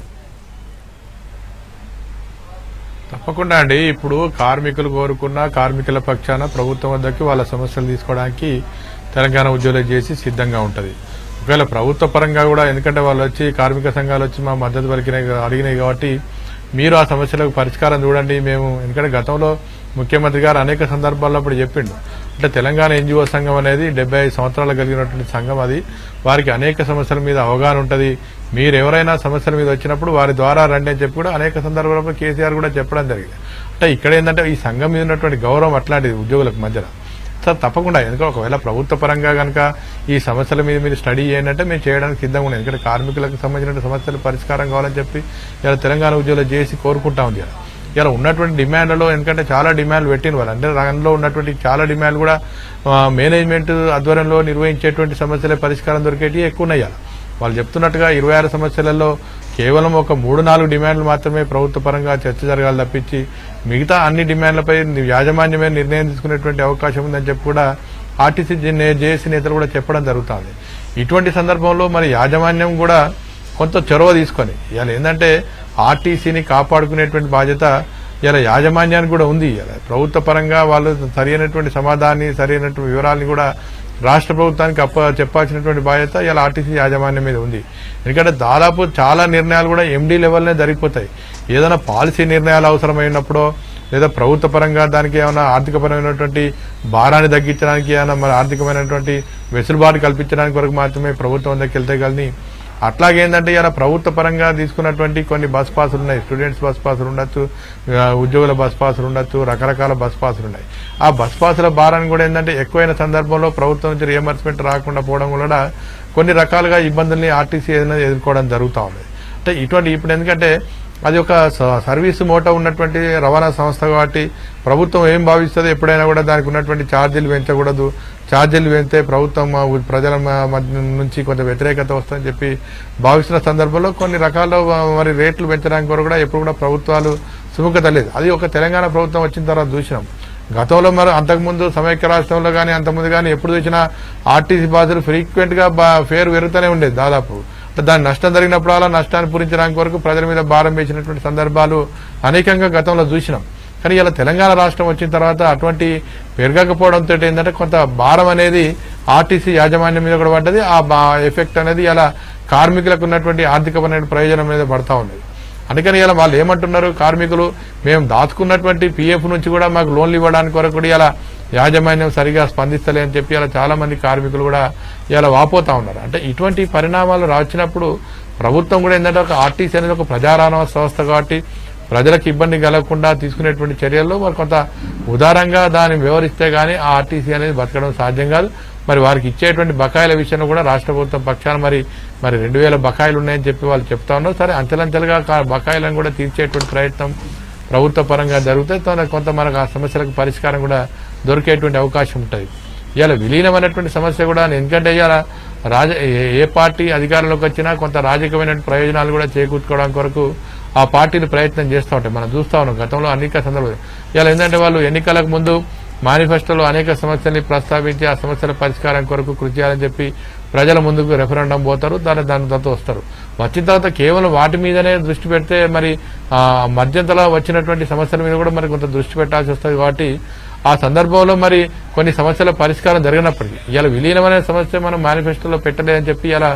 తప్పకుండా అండి ఇప్పుడు కార్మికులు కోరుకున్న కార్మికుల పక్షాన ప్రభుత్వం వద్దకి వాళ్ళ సమస్యలు తీసుకోవడానికి తెలంగాణ ఉద్యోగులు చేసి సిద్ధంగా ఉంటది ఒకవేళ ప్రభుత్వ పరంగా కూడా ఎందుకంటే వాళ్ళు వచ్చి కార్మిక సంఘాలు వచ్చి మా మద్దతు పలికినాయి అడిగినాయి కాబట్టి మీరు ఆ సమస్యలకు పరిష్కారం చూడండి మేము ఎందుకంటే గతంలో ముఖ్యమంత్రి గారు అనేక సందర్భాల్లో అప్పుడు చెప్పిండు అంటే తెలంగాణ ఎన్జిఓ సంఘం అనేది డెబ్బై ఐదు సంవత్సరాలు కలిగినటువంటి సంఘం అది వారికి అనేక సమస్యల మీద అవగాహన ఉంటుంది మీరు ఎవరైనా సమస్యల మీద వచ్చినప్పుడు వారి ద్వారా రండి అని చెప్పి కూడా అనేక సందర్భాల్లో కేసీఆర్ కూడా చెప్పడం జరిగింది అంటే ఇక్కడ ఏంటంటే ఈ సంఘం మీద ఉన్నటువంటి గౌరవం అట్లాంటిది ఉద్యోగులకు మధ్యన సార్ తప్పకుండా ఎందుకంటే ఒకవేళ ప్రభుత్వ పరంగా కనుక ఈ సమస్యల మీద మీరు స్టడీ చేయండి అంటే మేము చేయడానికి సిద్ధంగా ఉన్నాం ఎందుకంటే కార్మికులకు సంబంధించిన సమస్యలు పరిష్కారం కావాలని చెప్పి ఇలా తెలంగాణ ఉద్యోగులు చేసి కోరుకుంటా ఉంది ఇలా. ఇలా ఉన్నటువంటి డిమాండ్లలో ఎందుకంటే చాలా డిమాండ్లు పెట్టిన వాళ్ళు అంటే రంగంలో ఉన్నటువంటి చాలా డిమాండ్లు కూడా ఆ, మేనేజ్మెంట్ ఆధ్వర్యంలో నిర్వహించేటువంటి సమస్యలే పరిష్కారం దొరికేటి ఎక్కువ ఉన్నాయి ఇలా. వాళ్ళు చెప్తున్నట్టుగా ఇరవై ఆరు సమస్యలలో కేవలం ఒక మూడు నాలుగు డిమాండ్లు మాత్రమే ప్రభుత్వ పరంగా చర్చ జరగాలి తప్పించి మిగతా అన్ని డిమాండ్లపై యాజమాన్యమే నిర్ణయం తీసుకునేటువంటి అవకాశం ఉందని చెప్పి కూడా ఆర్టీసీ జేఏసీ నేతలు కూడా చెప్పడం జరుగుతుంది ఇటువంటి సందర్భంలో మరి యాజమాన్యం కూడా కొంత చొరవ తీసుకొని ఇవాళ ఏంటంటే ఆర్టీసీని కాపాడుకునేటువంటి బాధ్యత ఇలా యాజమాన్యానికి కూడా ఉంది ఇలా ప్రభుత్వ పరంగా వాళ్ళు సరైనటువంటి సమాధానాన్ని సరైనటువంటి వివరాలని కూడా రాష్ట్ర ప్రభుత్వానికి అప్ప చెప్పాల్సినటువంటి బాధ్యత ఇలా ఆర్టీసీ యాజమాన్యం మీద ఉంది ఎందుకంటే దాదాపు చాలా నిర్ణయాలు కూడా ఎండీ లెవెల్నే జరిగిపోతాయి ఏదైనా పాలసీ నిర్ణయాలు అవసరమైనప్పుడో లేదా ప్రభుత్వ పరంగా దానికి ఏమైనా ఆర్థికపరమైనటువంటి భారాన్ని తగ్గించడానికి ఏమైనా మరి ఆర్థికమైనటువంటి వెసులుబాటు కల్పించడానికి వరకు మాత్రమే ప్రభుత్వం దగ్గరికి వెళ్తే కానీ అట్లాగే ఏంటంటే ఇలా ప్రభుత్వ పరంగా తీసుకున్నటువంటి కొన్ని బస్ పాసులు ఉన్నాయి స్టూడెంట్స్ బస్ పాసులు ఉండొచ్చు ఆ, ఉద్యోగుల బస్ పాసులు ఉండొచ్చు రకరకాల బస్ పాసులు ఉన్నాయి ఆ బస్ పాసుల భారాన్ని కూడా ఏంటంటే ఎక్కువైన సందర్భంలో ప్రభుత్వం నుంచి రియంబర్స్మెంట్ రాకుండా పోవడం వల్ల కొన్ని రకాలుగా ఇబ్బందుల్ని ఆర్టీసీ ఏదైనా ఎదుర్కోవడం జరుగుతూ ఉంది అంటే ఇటువంటి ఇప్పుడు ఎందుకంటే అది ఒక స- సర్వీస్ మోటో ఉన్నటువంటి రవాణా సంస్థ కాబట్టి ప్రభుత్వం ఏం భావిస్తుందో ఎప్పుడైనా కూడా దానికి ఉన్నటువంటి ఛార్జీలు పెంచకూడదు ఛార్జీలు పెంచితే ప్రభుత్వం మా ఉ- ప్రజల మ- మధ్య నుంచి కొంత వ్యతిరేకత వస్తుందని చెప్పి భావిస్తున్న సందర్భంలో కొన్ని రకాల మరి రేట్లు పెంచడానికి కొరకు కూడా ఎప్పుడు కూడా ప్రభుత్వాలు సుముఖత లేదు అది ఒక తెలంగాణ ప్రభుత్వం వచ్చిన తర్వాత చూసినాం గతంలో మరి అంతకుముందు సమైక్య రాష్ట్రంలో కానీ అంతకుముందు కానీ ఎప్పుడు చూసినా ఆర్టీసీ బస్సులు ఫ్రీక్వెంట్ గా బా- ఫేర్ పెరుగుతూనే ఉండేది దాదాపు అంటే దాని నష్టం జరిగినప్పుడల్లా నష్టాన్ని పూరించడానికి వరకు ప్రజల మీద భారం వేసినటువంటి సందర్భాలు అనేకంగా గతంలో చూసినాం కానీ ఇలా తెలంగాణ రాష్ట్రం వచ్చిన తర్వాత అటువంటి పెరగకపోవడంతో ఏంటంటే కొంత భారం అనేది ఆర్టీసీ యాజమాన్యం మీద కూడా పడ్డది ఆ బా- ఎఫెక్ట్ అనేది ఇలా కార్మికులకు ఉన్నటువంటి ఆర్థికపరమైన ప్రయోజనం మీద పడతా ఉన్నది అందుకని ఇలా వాళ్ళు ఏమంటున్నారు కార్మికులు మేము దాచుకున్నటువంటి పీఎఫ్ నుంచి కూడా మాకు లోన్లు ఇవ్వడానికి వరకు కూడా ఇలా యాజమాన్యం సరిగా స్పందిస్తలే అని చెప్పి ఇలా చాలా మంది కార్మికులు కూడా ఇలా వాపోతా ఉన్నారు అంటే ఇటువంటి పరిణామాలు రాచినప్పుడు ప్రభుత్వం కూడా ఏంటంటే ఒక ఆర్టీసీ అనేది ఒక ప్రజారాణ సంస్థ కాబట్టి ప్రజలకు ఇబ్బంది కలగకుండా తీసుకునేటువంటి చర్యల్లో మరి కొంత ఉదారంగా దాన్ని వివరిస్తే గానీ ఆ ఆర్టీసీ అనేది బతకడం సాధ్యం కాదు మరి వారికి ఇచ్చేటువంటి బకాయిల విషయంలో కూడా రాష్ట్ర ప్రభుత్వం పక్షాన మరి మరి రెండు వేల బకాయిలు ఉన్నాయని చెప్పి వాళ్ళు చెప్తా ఉన్నారు సరే అంచెలంచెలుగా కా- బకాయిలను కూడా తీర్చేటువంటి ప్రయత్నం ప్రభుత్వ పరంగా జరిగితే తన కొంత మనకు ఆ సమస్యలకు పరిష్కారం కూడా దొరికేటువంటి అవకాశం ఉంటుంది ఇవాళ విలీనమైనటువంటి సమస్య కూడా ఎందుకంటే ఇవాళ రాజ ఏ- ఏ పార్టీ అధికారంలోకి వచ్చినా కొంత రాజకీయమైన ప్రయోజనాలు కూడా చేకూర్చుకోవడానికి కొరకు ఆ పార్టీలు ప్రయత్నం చేస్తూ ఉంటాయి మనం చూస్తా ఉన్నాం గతంలో అనేక సందర్భాలు ఇవాళ ఏంటంటే వాళ్ళు ఎన్నికలకు ముందు మేనిఫెస్టోలో అనేక సమస్యల్ని ప్రస్తావించి ఆ సమస్యల పరిష్కారం కొరకు కృషి చేయాలని చెప్పి ప్రజల ముందుకు రెఫరెండం పోతారు దాని దాని తర్వాత వస్తారు వచ్చిన తర్వాత కేవలం వాటి మీదనే దృష్టి పెడితే మరి ఆ మధ్యంతలో వచ్చినటువంటి సమస్యల మీద కూడా మరి కొంత దృష్టి పెట్టాల్సి వస్తుంది కాబట్టి ఆ సందర్భంలో మరి కొన్ని సమస్యల పరిష్కారం జరిగినప్పటికీ ఇలా విలీనమైన సమస్య మనం మేనిఫెస్టోలో పెట్టలేదని చెప్పి ఇలా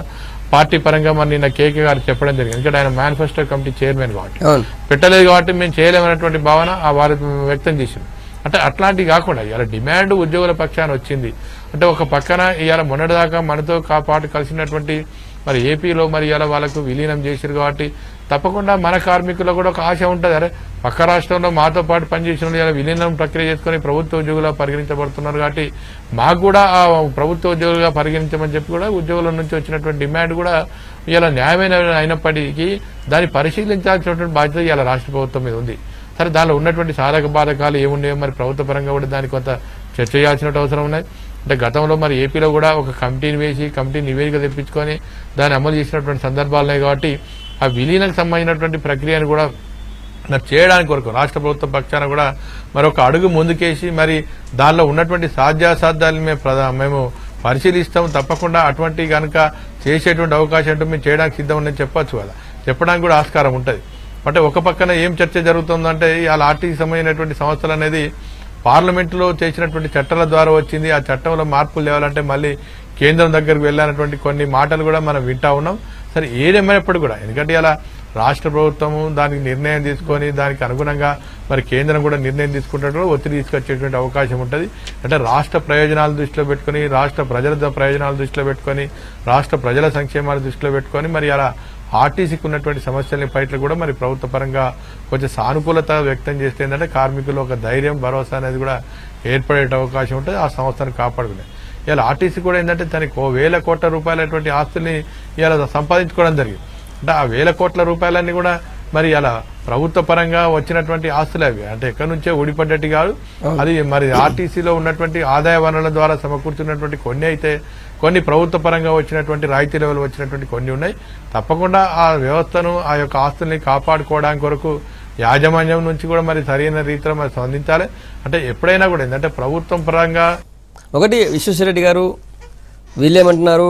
పార్టీ పరంగా మరి నిన్న కేకే గారు చెప్పడం జరిగింది ఎందుకంటే ఆయన మేనిఫెస్టో కమిటీ చైర్మన్ కాబట్టి అవును పెట్టలేదు కాబట్టి మేము చేయలేమన్నటువంటి భావన ఆ వారు వ్యక్తం చేసింది అంటే అట్లాంటివి కాకుండా ఇవాళ డిమాండ్ ఉద్యోగుల పక్షాన వచ్చింది అంటే ఒక పక్కన ఇవాళ మొన్నటిదాకా మనతో కా పాటు కలిసినటువంటి మరి ఏపీలో మరి ఇవాళ వాళ్ళకు విలీనం చేశారు కాబట్టి తప్పకుండా మన కార్మికుల్లో కూడా ఒక ఆశ ఉంటుంది అరే పక్క రాష్ట్రంలో మాతో పాటు పనిచేసిన వాళ్ళు ఇలా విలీనం ప్రక్రియ చేసుకుని ప్రభుత్వ ఉద్యోగులుగా పరిగణించబడుతున్నారు కాబట్టి మాకు కూడా ఆ ప్రభుత్వ ఉద్యోగులుగా పరిగణించమని చెప్పి కూడా ఉద్యోగుల నుంచి వచ్చినటువంటి డిమాండ్ కూడా ఇలా న్యాయమైన అయినప్పటికీ దాన్ని పరిశీలించాల్సినటువంటి బాధ్యత ఇలా రాష్ట్ర ప్రభుత్వం మీద ఉంది సరే దానిలో ఉన్నటువంటి సాధక బాధకాలు ఏమున్నాయో మరి ప్రభుత్వ పరంగా కూడా దానికి కొంత చర్చ చేయాల్సిన అవసరం ఉన్నది అంటే గతంలో మరి ఏపీలో కూడా ఒక కమిటీని వేసి కమిటీ నివేదిక తెప్పించుకొని దాన్ని అమలు చేసినటువంటి సందర్భాలు ఉన్నాయి కాబట్టి ఆ విలీనకు సంబంధించినటువంటి ప్రక్రియను కూడా మరి చేయడానికి వరకు రాష్ట్ర ప్రభుత్వ పక్షాన కూడా మరొక అడుగు ముందుకేసి మరి దానిలో ఉన్నటువంటి సాధ్యాసాధ్యాలు మేము ప్రధా- మేము పరిశీలిస్తాం తప్పకుండా అటువంటి కనుక చేసేటువంటి అవకాశం ఉంటే మేము చేయడానికి సిద్ధం ఉందని చెప్పొచ్చు కదా చెప్పడానికి కూడా ఆస్కారం ఉంటుంది అంటే ఒక పక్కన ఏం చర్చ జరుగుతుందంటే ఇవాళ ఆర్టీకి సంబంధించినటువంటి సంస్థలు అనేది పార్లమెంటులో చేసినటువంటి చట్టాల ద్వారా వచ్చింది ఆ చట్టంలో మార్పులు తేవాలంటే మళ్ళీ కేంద్రం దగ్గరకు వెళ్ళాలన్నటువంటి కొన్ని మాటలు కూడా మనం వింటా ఉన్నాం సరే ఏదేమైనప్పుడు కూడా ఎందుకంటే ఇలా రాష్ట్ర ప్రభుత్వము దానికి నిర్ణయం తీసుకొని దానికి అనుగుణంగా మరి కేంద్రం కూడా నిర్ణయం తీసుకుంటే ఒత్తిడి తీసుకొచ్చేటువంటి అవకాశం ఉంటుంది అంటే రాష్ట్ర ప్రయోజనాలు దృష్టిలో పెట్టుకొని రాష్ట్ర ప్రజల ద- ప్రయోజనాలు దృష్టిలో పెట్టుకొని రాష్ట్ర ప్రజల సంక్షేమాలు దృష్టిలో పెట్టుకొని మరి అలా ఆర్టీసీకి ఉన్నటువంటి సమస్యల పైట్లు కూడా మరి ప్రభుత్వ పరంగా కొంచెం సానుకూలత వ్యక్తం చేస్తే ఏంటంటే కార్మికులు ఒక ధైర్యం భరోసా అనేది కూడా ఏర్పడే అవకాశం ఉంటుంది ఆ సంస్థను కాపాడుకునే ఇలా ఆర్టీసీ కూడా ఏంటంటే దానికి ఓ వేల కోట్ల రూపాయలటువంటి ఆస్తుల్ని ఇలా సంపాదించుకోవడం జరిగింది అంటే ఆ వేల కోట్ల రూపాయలన్నీ కూడా మరి అలా ప్రభుత్వ పరంగా వచ్చినటువంటి ఆస్తులు అవి అంటే ఎక్కడి నుంచే ఊడిపడ్డట్టు కాదు అది మరి ఆర్టీసీలో ఉన్నటువంటి ఆదాయ వనరుల ద్వారా సమకూర్చున్నటువంటి కొన్ని అయితే కొన్ని ప్రభుత్వ పరంగా వచ్చినటువంటి రాయితీ లెవెల్ వచ్చినటువంటి కొన్ని ఉన్నాయి తప్పకుండా ఆ వ్యవస్థను ఆ యొక్క ఆస్తుల్ని కాపాడుకోవడానికి కొరకు యాజమాన్యం నుంచి కూడా మరి సరైన రీతిలో మరి స్పందించాలి అంటే ఎప్పుడైనా కూడా ఏంటంటే ప్రభుత్వం పరంగా ఒకటి విశ్వేశ్వరరెడ్డి గారు వీళ్ళేమంటున్నారు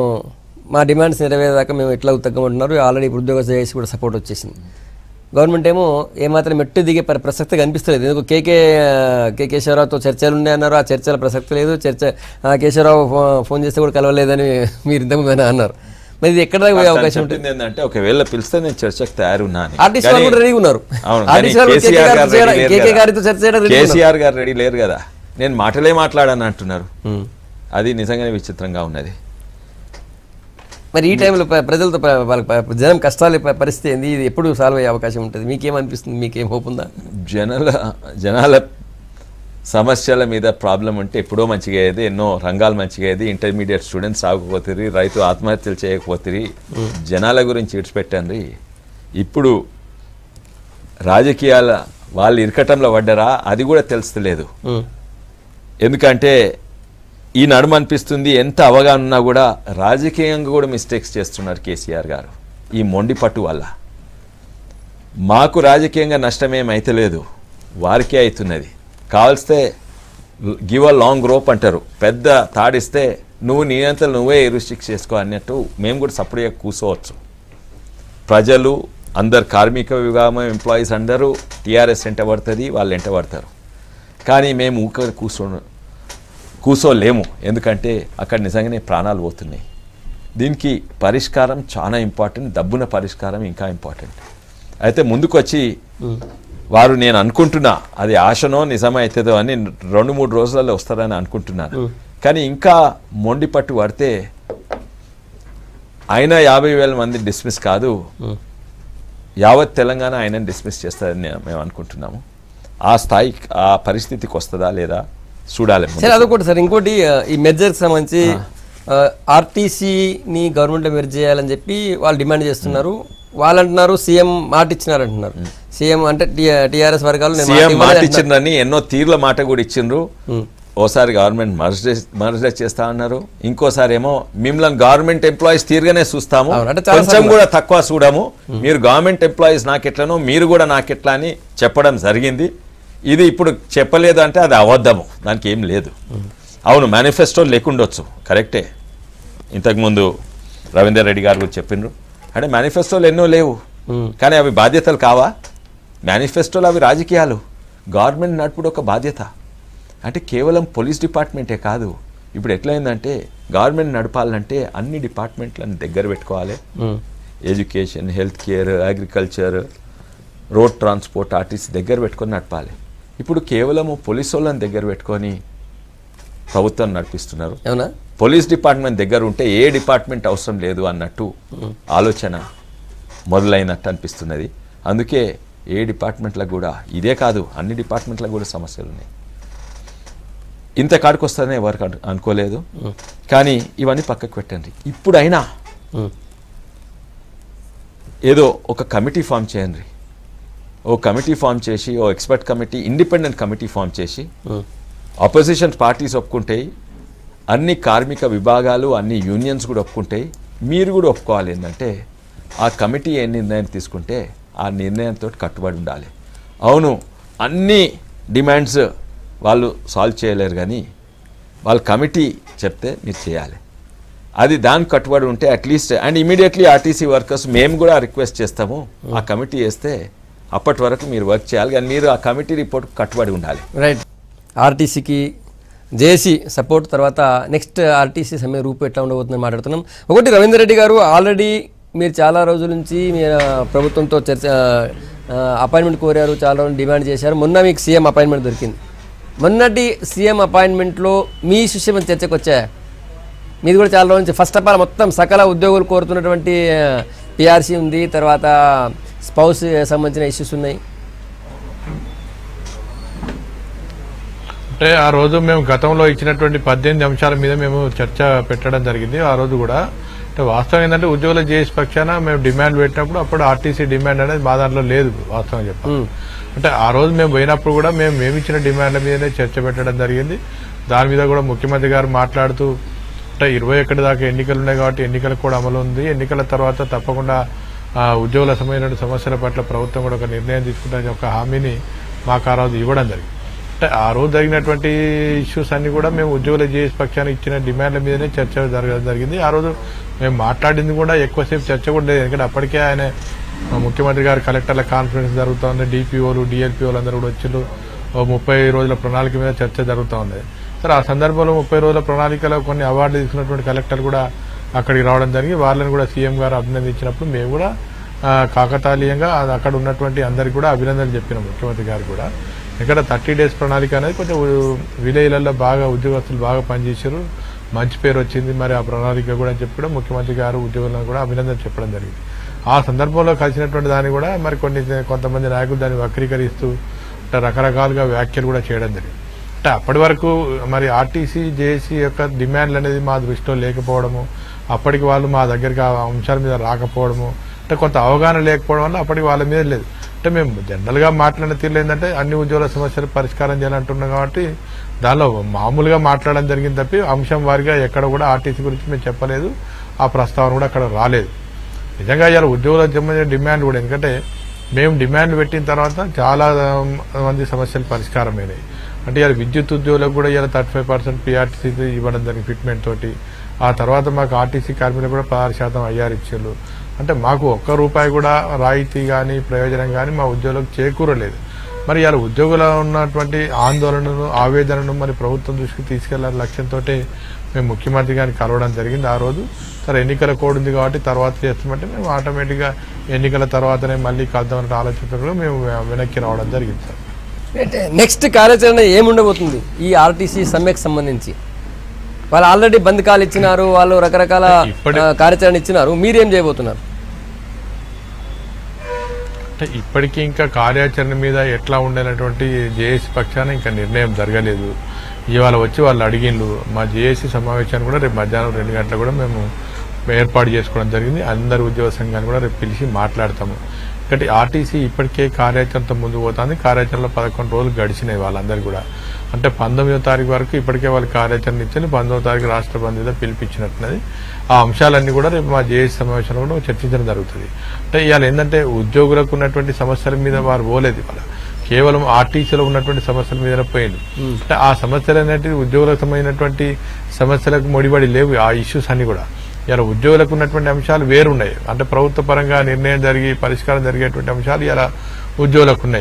మా డిమాండ్స్ నెరవేరేదాకా మేము ఎట్లా తగ్గమంటున్నారు ఆల్రెడీ ఇప్పుడు ఉద్యోగ చేసి కూడా సపోర్ట్ వచ్చేసింది గవర్నమెంట్ ఏమో ఏమాత్రం మెట్టు దిగే పరి- ప్రసక్తి కనిపిస్తలేదు ఎందుకు కేకే కే కేశవరావుతో చర్చలు ఉన్నాయన్నారు ఆ చర్చల ప్రసక్తి లేదు చర్చ ఆ, కేశవరావు ఫో- ఫోన్ చేస్తే కూడా కలవలేదని మీరు ఇంతకుముందు అన్నారు మరి ఇది ఎక్కడ దాకా పోయే అవకాశం ఉంటుంది చెప్పింది ఏంటంటే ఒకవేళ పిలిస్తే నేను చర్చకు తయారున్నా అని. ఆర్టీసీ వాళ్ళు కానీ- కూడా రెడీగా ఉన్నారు అవును ఆర్టీసీ కానీ వాళ్ళు కేకే కేసీఆర్ గారితో గారు చేయడం- రెడీ లేరు కేకే కదా. గారితో చర్చ చేయడం రెడీ ఉన్నారు. కేసీఆర్ గారు రెడీ లేరు కదా నేను మాటలే మాట్లాడని అంటున్నారు ఉమ్. అది నిజంగానే విచిత్రంగా ఉన్నది మరి ఈ టైంలో ప్ర- ప్రజలతో ప్ర- వాళ్ళ ప- జనం కష్టాల ప- పరిస్థితి ఏంది ఇది ఎప్పుడు సాల్వ్ అయ్యే అవకాశం ఉంటుంది మీకేమనిపిస్తుంది మీకేం హోప్ ఉందా జనాల జనాల సమస్యల మీద ప్రాబ్లం ఉంటే ఎప్పుడో మంచిగా అయ్యేది ఎన్నో రంగాలు మంచిగా అయ్యేది ఇంటర్మీడియట్ స్టూడెంట్స్ ఆగకపోతుంది రైతు ఆత్మహత్యలు చేయకపోతుంది జనాల గురించి ఇడిచిపెట్టండి ఇప్పుడు రాజకీయాల వాళ్ళు ఇరకటంలో పడ్డరా అది కూడా తెలుస్తలేదు ఉమ్. ఎందుకంటే ఈ నడుమ అనిపిస్తుంది ఎంత అవగాహన ఉన్నా కూడా రాజకీయంగా కూడా మిస్టేక్స్ చేస్తున్నారు కేసీఆర్ గారు ఈ మొండి పట్టు వల్ల మాకు రాజకీయంగా నష్టమేం అయితే లేదు వారికే అవుతున్నది కావలిస్తే గివ్ అ లాంగ్ రోప్ అంటారు పెద్ద తాడిస్తే నువ్వు నీ అంతలు నువ్వే రిస్ట్రిక్ట్ చేసుకో అన్నట్టు మేము కూడా సపరేట్గా కూర్చోవచ్చు ప్రజలు అందరు కార్మిక విభాగం ఎంప్లాయీస్ అందరూ టీఆర్ఎస్ ఎంట పడుతుంది వాళ్ళు ఎంట పడతారు కానీ మేము ఊక కూర్చో కూర్చోలేము ఎందుకంటే అక్కడ నిజంగానే ప్రాణాలు పోతున్నాయి దీనికి పరిష్కారం చాలా ఇంపార్టెంట్ డబ్బున పరిష్కారం ఇంకా ఇంపార్టెంట్ అయితే ముందుకొచ్చి వారు నేను అనుకుంటున్నా అది ఆశనో నిజమైతుందో అని రెండు మూడు రోజులలో వస్తారని అనుకుంటున్నాను కానీ ఇంకా మొండి పట్టు పడితే అయినా యాభై వేల మంది డిస్మిస్ కాదు యావత్ తెలంగాణ ఆయన డిస్మిస్ చేస్తారని నేను- మేము అనుకుంటున్నాము ఆ స్థాయి ఆ పరిస్థితికి వస్తుందా లేదా చూడాలి ముందు. సరే అదొకటి సార్ ఇంకోటి ఆ, ఈ మెర్జర్కి సంబంధించి ఆర్టీసీని గవర్నమెంట్ మెర్జ్ చేయాలని చెప్పి వాళ్ళు డిమాండ్ చేస్తున్నారు వాళ్ళు అంటున్నారు సీఎం మాట ఇచ్చినారు అంటున్నారు సీఎం అంటే టీఆర్ఎస్ వర్గాలు నేను మాట సీఎం మాట ఇవ్వలేదు అంటున్నారు. ఇచ్చిండ్రని ఎన్నో తీర్ల మాట కూడా ఇచ్చిండ్రు ఉమ్. ఓసారి గవర్నమెంట్ మర్జ్ మర్జ్ చేస్తా అన్నారు ఇంకోసారి ఏమో మిమ్మల్ని గవర్నమెంట్ ఎంప్లాయీస్ తీరుగానే చూస్తాము అవును, అంటే చాలా కొంచెం కూడా తక్కువ చూడము మీరు గవర్నమెంట్ ఎంప్లాయీస్ నాకెట్లనో మీరు కూడా నాకెట్లా అని చెప్పడం జరిగింది ఇది ఇప్పుడు చెప్పలేదు అంటే అది అబద్ధము దానికి ఏం లేదు అవును మేనిఫెస్టో లేకుండొచ్చు కరెక్టే ఇంతకుముందు రవీందర్ రెడ్డి గారు కూడా చెప్పిండ్రు అంటే మేనిఫెస్టోలు ఎన్నో లేవు కానీ అవి బాధ్యతలు కావా మేనిఫెస్టోలు అవి రాజకీయాలు గవర్నమెంట్ నడుపుడు ఒక బాధ్యత అంటే కేవలం పోలీస్ డిపార్ట్మెంటే కాదు ఇప్పుడు ఎట్లయిందంటే గవర్నమెంట్ నడపాలంటే అన్ని డిపార్ట్మెంట్లను దగ్గర పెట్టుకోవాలి um. Education health care agriculture road transport RTC దగ్గర పెట్టుకొని నడపాలి ఇప్పుడు కేవలము పోలీసు వాళ్ళని దగ్గర పెట్టుకొని ప్రభుత్వం నడిపిస్తున్నారు అవునా పోలీస్ డిపార్ట్మెంట్ దగ్గర ఉంటే ఏ డిపార్ట్మెంట్ అవసరం లేదు అన్నట్టు ఆలోచన మొదలైనట్టు అనిపిస్తున్నది అందుకే ఏ డిపార్ట్మెంట్లకు కూడా ఇదే కాదు అన్ని డిపార్ట్మెంట్లకు కూడా సమస్యలు ఉన్నాయి ఇంత కాడికి వస్తారని ఎవరికి అను- అనుకోలేదు కానీ ఇవన్నీ పక్కకు పెట్టండి ఇప్పుడైనా ఉమ్. ఏదో ఒక కమిటీ ఫామ్ చేయండి ఓ కమిటీ ఫామ్ చేసి ఓ expert committee independent committee form చేసి ఉమ్. అపోజిషన్ పార్టీస్ ఒప్పుకుంటాయి అన్ని కార్మిక విభాగాలు అన్ని యూనియన్స్ కూడా ఒప్పుకుంటాయి మీరు కూడా ఒప్పుకోవాలి ఏంటంటే ఆ కమిటీ ఏ నిర్ణయం తీసుకుంటే ఆ నిర్ణయంతో కట్టుబడి ఉండాలి అవును అన్ని డిమాండ్స్ వాళ్ళు సాల్వ్ చేయలేరు కానీ వాళ్ళ కమిటీ చెప్తే మీరు చేయాలి అది దానికి కట్టుబడి ఉంటే at least and immediately RTC workers మేము కూడా రిక్వెస్ట్ చేస్తాము ఆ కమిటీ వేస్తే అప్పటి వరకు మీరు వర్క్ చేయాలి కానీ మీరు ఆ కమిటీ రిపోర్ట్ కట్టుబడి ఉండాలి రైట్ ఆర్టీసీకి జేసీ సపోర్ట్ తర్వాత నెక్స్ట్ ఆర్టీసీ సమ్మె రూపు ఎట్లా ఉండబోతుందని మాట్లాడుతున్నాం ఒకటి రవీందర్ రెడ్డి గారు ఆల్రెడీ మీరు చాలా రోజుల నుంచి మీరు ప్రభుత్వంతో చర్చ అపాయింట్మెంట్ కోరారు చాలా రోజులు డిమాండ్ చేశారు మొన్న మీకు సీఎం అపాయింట్మెంట్ దొరికింది మొన్నటి సీఎం అపాయింట్మెంట్లో మీ శిష్యం చర్చకు వచ్చాయా మీది కూడా చాలా రోజుల నుంచి ఫస్ట్ ఆఫ్ ఆల్ మొత్తం సకల ఉద్యోగులు కోరుతున్నటువంటి పిఆర్సీ ఉంది తర్వాత స్పౌస్ సంబంధించిన ఇష్యూస్ ఉన్నాయి అంటే ఆ రోజు మేము గతంలో ఇచ్చినటువంటి పద్దెనిమిది అంశాల మీద మేము చర్చ పెట్టడం జరిగింది ఆ రోజు కూడా అంటే వాస్తవం ఏంటంటే ఉద్యోగుల జేఎస్ పక్షాన మేము డిమాండ్ పెట్టినప్పుడు అప్పుడు ఆర్టీసీ డిమాండ్ అనేది మా దాంట్లో లేదు వాస్తవం చెప్పాలి అంటే ఆ రోజు మేము పోయినప్పుడు కూడా మేము మేము ఇచ్చిన డిమాండ్ల మీదనే చర్చ పెట్టడం జరిగింది దాని మీద కూడా ముఖ్యమంత్రి గారు మాట్లాడుతూ అంటే ఇరవై ఒకటి దాకా ఎన్నికలు ఉన్నాయి కాబట్టి ఎన్నికలకు కూడా అమలు ఉంది ఎన్నికల తర్వాత తప్పకుండా ఆ, ఉద్యోగుల సంబంధించిన సమస్యల పట్ల ప్రభుత్వం కూడా ఒక నిర్ణయం తీసుకుంటారని ఒక హామీని మాకు ఆ రోజు ఇవ్వడం జరిగింది అంటే ఆ రోజు జరిగినటువంటి ఇష్యూస్ అన్ని కూడా మేము ఉద్యోగుల జేఎస్ పక్షానికి ఇచ్చిన డిమాండ్ల మీదనే చర్చ జరగడం జరిగింది ఆ రోజు మేము మాట్లాడింది కూడా ఎక్కువసేపు చర్చ కూడా లేదు ఎందుకంటే అప్పటికే ఆయన మా ముఖ్యమంత్రి గారు కలెక్టర్ల కాన్ఫరెన్స్ జరుగుతూ ఉంది డిపిఓలు డిఎల్పిఓలు అందరూ కూడా వచ్చిండ్రు ఓ ముప్పై రోజుల ప్రణాళిక మీద చర్చ జరుగుతూ ఉంది సరే ఆ సందర్భంలో ముప్పై రోజుల ప్రణాళికలో కొన్ని అవార్డులు తీసుకున్నటువంటి కలెక్టర్ కూడా అక్కడికి రావడం జరిగి వాళ్ళని కూడా సీఎం గారు అభినందించినప్పుడు మేము కూడా ఆ, కాకతాళీయంగా అది అక్కడ ఉన్నటువంటి అందరికి కూడా అభినందనలు చెప్పినాం ముఖ్యమంత్రి గారు కూడా ఇక్కడ థర్టీ డేస్ ప్రణాళిక అనేది కొంచెం విలేజ్లలో బాగా ఉద్యోగస్తులు బాగా పనిచేశారు మంచి పేరు వచ్చింది మరి ఆ ప్రణాళిక కూడా చెప్పి కూడా ముఖ్యమంత్రి గారు ఉద్యోగులను కూడా అభినందన చెప్పడం జరిగింది ఆ సందర్భంలో కలిసినటువంటి దాన్ని కూడా మరి కొన్ని కొంతమంది నాయకులు దాన్ని వక్రీకరిస్తూ అంటే రకరకాలుగా వ్యాఖ్యలు కూడా చేయడం జరిగింది అంటే అప్పటి వరకు మరి ఆర్టీసీ జేఏసీ యొక్క డిమాండ్లు అనేది మా దృష్టిలో లేకపోవడము అప్పటికి వాళ్ళు మా దగ్గరికి ఆ అంశాల మీద రాకపోవడము అంటే కొంత అవగాహన లేకపోవడం వల్ల అప్పటికి వాళ్ళ మీద లేదు అంటే మేము జనరల్గా మాట్లాడిన తీరులో ఏంటంటే అన్ని ఉద్యోగుల సమస్యలు పరిష్కారం చేయాలంటున్నాం కాబట్టి దానిలో మామూలుగా మాట్లాడడం జరిగింది తప్పి అంశం వారిగా ఎక్కడ కూడా ఆర్టీసీ గురించి మేము చెప్పలేదు ఆ ప్రస్తావన కూడా అక్కడ రాలేదు నిజంగా ఇవాళ ఉద్యోగులకు సంబంధించిన డిమాండ్ కూడా ఎందుకంటే మేము డిమాండ్ పెట్టిన తర్వాత చాలా మంది సమస్యలు పరిష్కారమైనాయి అంటే ఇవాళ విద్యుత్ ఉద్యోగులకు కూడా ఇవాళ థర్టీ ఫైవ్ పర్సెంట్ పిఆర్టీసీ ఇవ్వడం జరిగింది ఫిట్మెంట్ తోటి ఆ తర్వాత మాకు ఆర్టీసీ కార్మికులకు కూడా పదహారు శాతం ఐఆర్ ఇచ్చారు అంటే మాకు ఒక్క రూపాయి కూడా రాయితీ కానీ ప్రయోజనం కానీ మా ఉద్యోగులకు చేకూరలేదు మరి ఇవాళ ఉద్యోగుల ఉన్నటువంటి ఆందోళనను ఆవేదనను మరి ప్రభుత్వం దృష్టికి తీసుకెళ్లాలని లక్ష్యంతో మేము ముఖ్యమంత్రి గారిని కలవడం జరిగింది ఆ రోజు సరే ఎన్నికల కోడ్ ఉంది కాబట్టి తర్వాత చేస్తామంటే మేము ఆటోమేటిక్గా ఎన్నికల తర్వాతనే మళ్ళీ కలుద్దామనే ఆలోచనతో కూడా మేము వెనక్కి రావడం జరిగింది సార్ నెక్స్ట్ కార్యాచరణ ఏముండబోతుంది ఈ ఆర్టీసీ సమ్మెకు సంబంధించి వాళ్ళు ఆల్రెడీ బంద్ కాల్ ఇచ్చినారు వాళ్ళు రకరకాల ఇప్పటి- ఆ, కార్యాచరణ ఇచ్చినారు మీరేం చేయబోతున్నారు అంటే ఇప్పటికీ ఇంకా కార్యాచరణ మీద ఎట్లా ఉండేటువంటి జేఏసీ పక్షాన ఇంకా నిర్ణయం జరగలేదు ఇవాళ వచ్చి వాళ్ళు అడిగిండ్రు మా జేఏసీ సమావేశాన్ని కూడా రేపు మధ్యాహ్నం రెండు గంటలకు కూడా మేము ఏర్పాటు చేసుకోవడం జరిగింది అందరు ఉద్యోగ సంఘాన్ని కూడా రేపు పిలిచి మాట్లాడతాము ఇక్కడ ఆర్టీసీ ఇప్పటికే కార్యాచరణతో ముందుకు పోతుంది కార్యాచరణలో పదకొండు రోజులు గడిచినాయి వాళ్ళందరూ కూడా అంటే పంతొమ్మిదో తారీఖు వరకు ఇప్పటికే వాళ్ళు కార్యాచరణ ఇచ్చింది పంతొమ్మిదో తారీఖు రాష్ట్ర బంద్ మీద పిలిపించినట్టున్నది ఆ అంశాలన్నీ కూడా రేపు మా జేఏసీ సమావేశంలో కూడా చర్చించడం జరుగుతుంది అంటే ఇవాళ ఏంటంటే ఉద్యోగులకు ఉన్నటువంటి సమస్యల మీద వారు పోలేదు ఇవాళ కేవలం ఆర్టీసీలో ఉన్నటువంటి సమస్యల మీద పోయింది అంటే ఆ సమస్యలు అనేటివి ఉద్యోగులకు సంబంధించినటువంటి సమస్యలకు ముడిపడి లేవు ఆ ఇష్యూస్ అన్ని కూడా ఇలా ఉద్యోగులకు ఉన్నటువంటి అంశాలు వేరున్నాయి అంటే ప్రభుత్వ పరంగా నిర్ణయం జరిగి పరిష్కారం జరిగేటువంటి అంశాలు ఇలా ఉద్యోగులకు ఉన్నాయి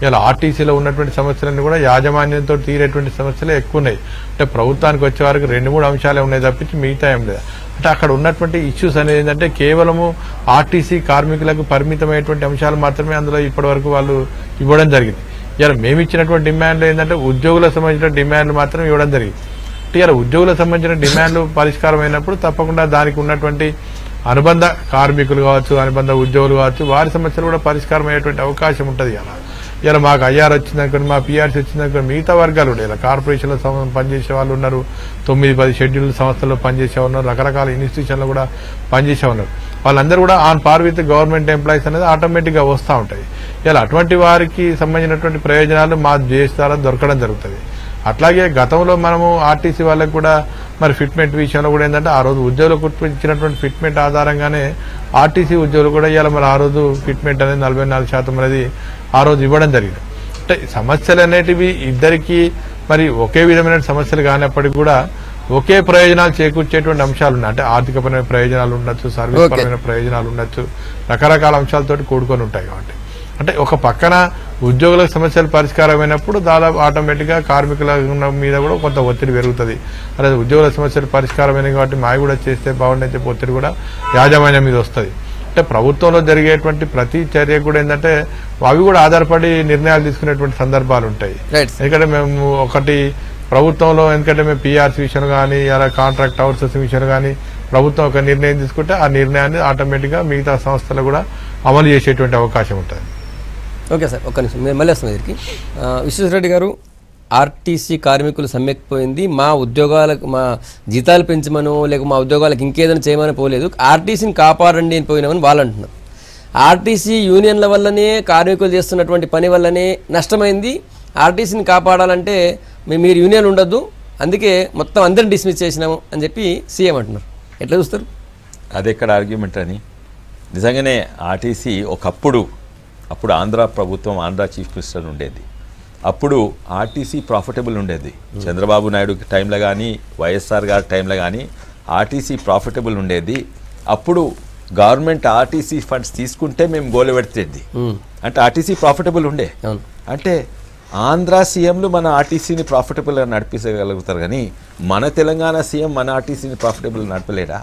ఇలా ఆర్టీసీలో ఉన్నటువంటి సమస్యలన్నీ కూడా యాజమాన్యంతో తీరేటువంటి సమస్యలే ఎక్కువ ఉన్నాయి అంటే ప్రభుత్వానికి వచ్చే వరకు రెండు మూడు అంశాలే ఉన్నాయి తప్పించి మిగతా ఏం లేదు అంటే అక్కడ ఉన్నటువంటి ఇష్యూస్ అనేది ఏంటంటే కేవలము ఆర్టీసీ కార్మికులకు పరిమితమైనటువంటి అంశాలు మాత్రమే అందులో ఇప్పటి వరకు వాళ్ళు ఇవ్వడం జరిగింది ఇలా మేము ఇచ్చినటువంటి డిమాండ్లు ఏంటంటే ఉద్యోగులకు సంబంధించిన డిమాండ్లు మాత్రం ఇవ్వడం జరిగింది అంటే ఇలా ఉద్యోగులకు సంబంధించిన డిమాండ్లు పరిష్కారం అయినప్పుడు తప్పకుండా దానికి ఉన్నటువంటి అనుబంధ కార్మికులు కావచ్చు అనుబంధ ఉద్యోగులు కావచ్చు వారి సమస్యలు కూడా పరిష్కారం అయ్యేటువంటి అవకాశం ఉంటుంది ఇలా ఇలా మాకు ఐఆర్ వచ్చిందనుకోండి మా పిఆర్సీ వచ్చిందనుకోండి మిగతా వర్గాలు కూడా ఇలా కార్పొరేషన్లో సం- పనిచేసే వాళ్ళు ఉన్నారు తొమ్మిది పది షెడ్యూల్ సంస్థల్లో పనిచేసే వాళ్ళు ఉన్నారు రకరకాల ఇన్స్టిట్యూషన్లో కూడా పనిచేసే ఉన్నారు వాళ్ళందరూ కూడా on par with government employees అనేది ఆటోమేటిక్గా వస్తూ ఉంటాయి ఇలా అటువంటి వారికి సంబంధించినటువంటి ప్రయోజనాలు మా జేఎస్ ద్వారా దొరకడం జరుగుతుంది అట్లాగే గతంలో మనము ఆర్టీసీ వాళ్ళకి కూడా మరి ఫిట్మెంట్ విషయంలో కూడా ఏంటంటే ఆ రోజు ఉద్యోగులకు ఇచ్చినటువంటి ఫిట్మెంట్ ఆధారంగానే ఆర్టీసీ ఉద్యోగులు కూడా ఇవాళ మరి ఆ రోజు ఫిట్మెంట్ అనేది నలభై నాలుగు శాతం అనేది ఆ రోజు ఇవ్వడం జరిగింది అంటే సమస్యలు అనేటివి ఇద్దరికి మరి ఒకే విధమైన సమస్యలు కానప్పటికీ కూడా ఒకే ప్రయోజనాలు చేకూర్చేటువంటి అంశాలు ఉన్నాయి అంటే ఆర్థికపరమైన ప్రయోజనాలు ఉండొచ్చు సర్వీస్ Okay. పరమైన ప్రయోజనాలు ఉండొచ్చు రకరకాల అంశాలతోటి కూడుకొని ఉంటాయి కాబట్టి అంటే ఒక పక్కన ఉద్యోగుల సమస్యలు పరిష్కారమైనప్పుడు దాదాపు ఆటోమేటిక్ గా కార్మికుల ఉన్న మీద కూడా కొంత ఒత్తిడి పెరుగుతుంది అదే ఉద్యోగుల సమస్యలు పరిష్కారమైనవి కాబట్టి మావి కూడా చేస్తే బాగుండని చెప్పి ఒత్తిడి కూడా యాజమాన్యం మీద వస్తుంది అంటే ప్రభుత్వంలో జరిగేటువంటి ప్రతి చర్య కూడా ఏంటంటే అవి కూడా ఆధారపడి నిర్ణయాలు తీసుకునేటువంటి సందర్భాలు ఉంటాయి రైట్ ఎందుకంటే మేము ఒకటి ప్రభుత్వంలో ఎందుకంటే మేము పీఆర్సీ విషయం కానీ అలా కాంట్రాక్ట్ అవుట్సోర్సింగ్ విషయం కానీ ప్రభుత్వం ఒక నిర్ణయం తీసుకుంటే ఆ నిర్ణయాన్ని ఆటోమేటిక్గా మిగతా సంస్థలు కూడా అమలు చేసేటువంటి అవకాశం ఉంటుంది ఓకే సార్ ఒక్క నిమిషం మేము మళ్ళీ వస్తాం దగ్గరికి విశ్వేశ్వరరెడ్డి గారు ఆర్టీసీ కార్మికులు సమ్మెక్కిపోయింది మా ఉద్యోగాలకు మా జీతాలు పెంచమనో లేక మా ఉద్యోగాలకు ఇంకేదైనా చేయమని పోలేదు ఆర్టీసీని కాపాడండి అని పోయినామని వాళ్ళు అంటున్నారు ఆర్టీసీ యూనియన్ల వల్లనే కార్మికులు చేస్తున్నటువంటి పని వల్లనే నష్టమైంది ఆర్టీసీని కాపాడాలంటే మీ- మీరు యూనియన్ ఉండొద్దు అందుకే మొత్తం అందరిని డిస్మిస్ చేసినాము అని చెప్పి సీఎం అంటున్నారు ఎట్లా చూస్తారు అది ఎక్కడ ఆర్గ్యుమెంట్ అని నిజంగానే ఆర్టీసీ ఒకప్పుడు అప్పుడు ఆంధ్ర ప్రభుత్వం ఆంధ్ర చీఫ్ మినిస్టర్ ఉండేది అప్పుడు ఆర్టీసీ ప్రాఫిటబుల్ ఉండేది చంద్రబాబు నాయుడు టైంలో కానీ వైఎస్ఆర్ గారి టైంలో కానీ ఆర్టీసీ ప్రాఫిటబుల్ ఉండేది అప్పుడు గవర్నమెంట్ ఆర్టీసీ ఫండ్స్ తీసుకుంటే మేము గోలు పెడుతుంది అంటే ఆర్టీసీ ప్రాఫిటబుల్ ఉండే అవును అంటే ఆంధ్ర సీఎంలు మన ఆర్టీసీని ప్రాఫిటబుల్గా నడిపించగలుగుతారు కానీ మన తెలంగాణ సీఎం మన ఆర్టీసీని ప్రాఫిటబుల్ నడపలేడా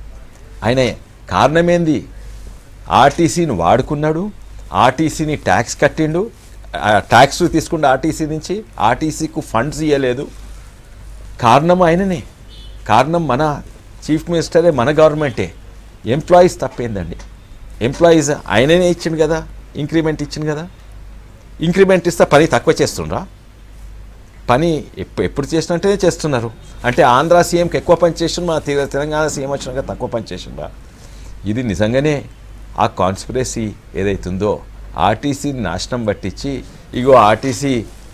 ఆయన కారణమేంది ఆర్టీసీని వాడుకున్నాడు ఆర్టీసీని ట్యాక్స్ కట్టిండు ఆ ట్యాక్స్ తీసుకుంటే ఆర్టీసీ నుంచి ఆర్టీసీకు ఫండ్స్ ఇవ్వలేదు కారణం ఆయననే కారణం మన చీఫ్ మినిస్టరే మన గవర్నమెంటే ఎంప్లాయీస్ తప్పేందండి ఎంప్లాయీస్ ఆయననే ఇచ్చిండు కదా ఇంక్రిమెంట్ ఇచ్చింది కదా ఇంక్రిమెంట్ ఇస్తే పని తక్కువ చేస్తుండ్రా పని ఎప్పుడు ఎప్పుడు చేసినట్టే చేస్తున్నారు అంటే ఆంధ్ర సీఎంకి ఎక్కువ పని చేసిండు మన తె- తెలంగాణ సీఎం వచ్చినాక తక్కువ పని చేసిండ్రా ఇది నిజంగానే ఆ కాన్స్పిరసీ ఏదైతుందో ఆర్టీసీని నాశనం పట్టించి ఇగో ఆర్టీసీ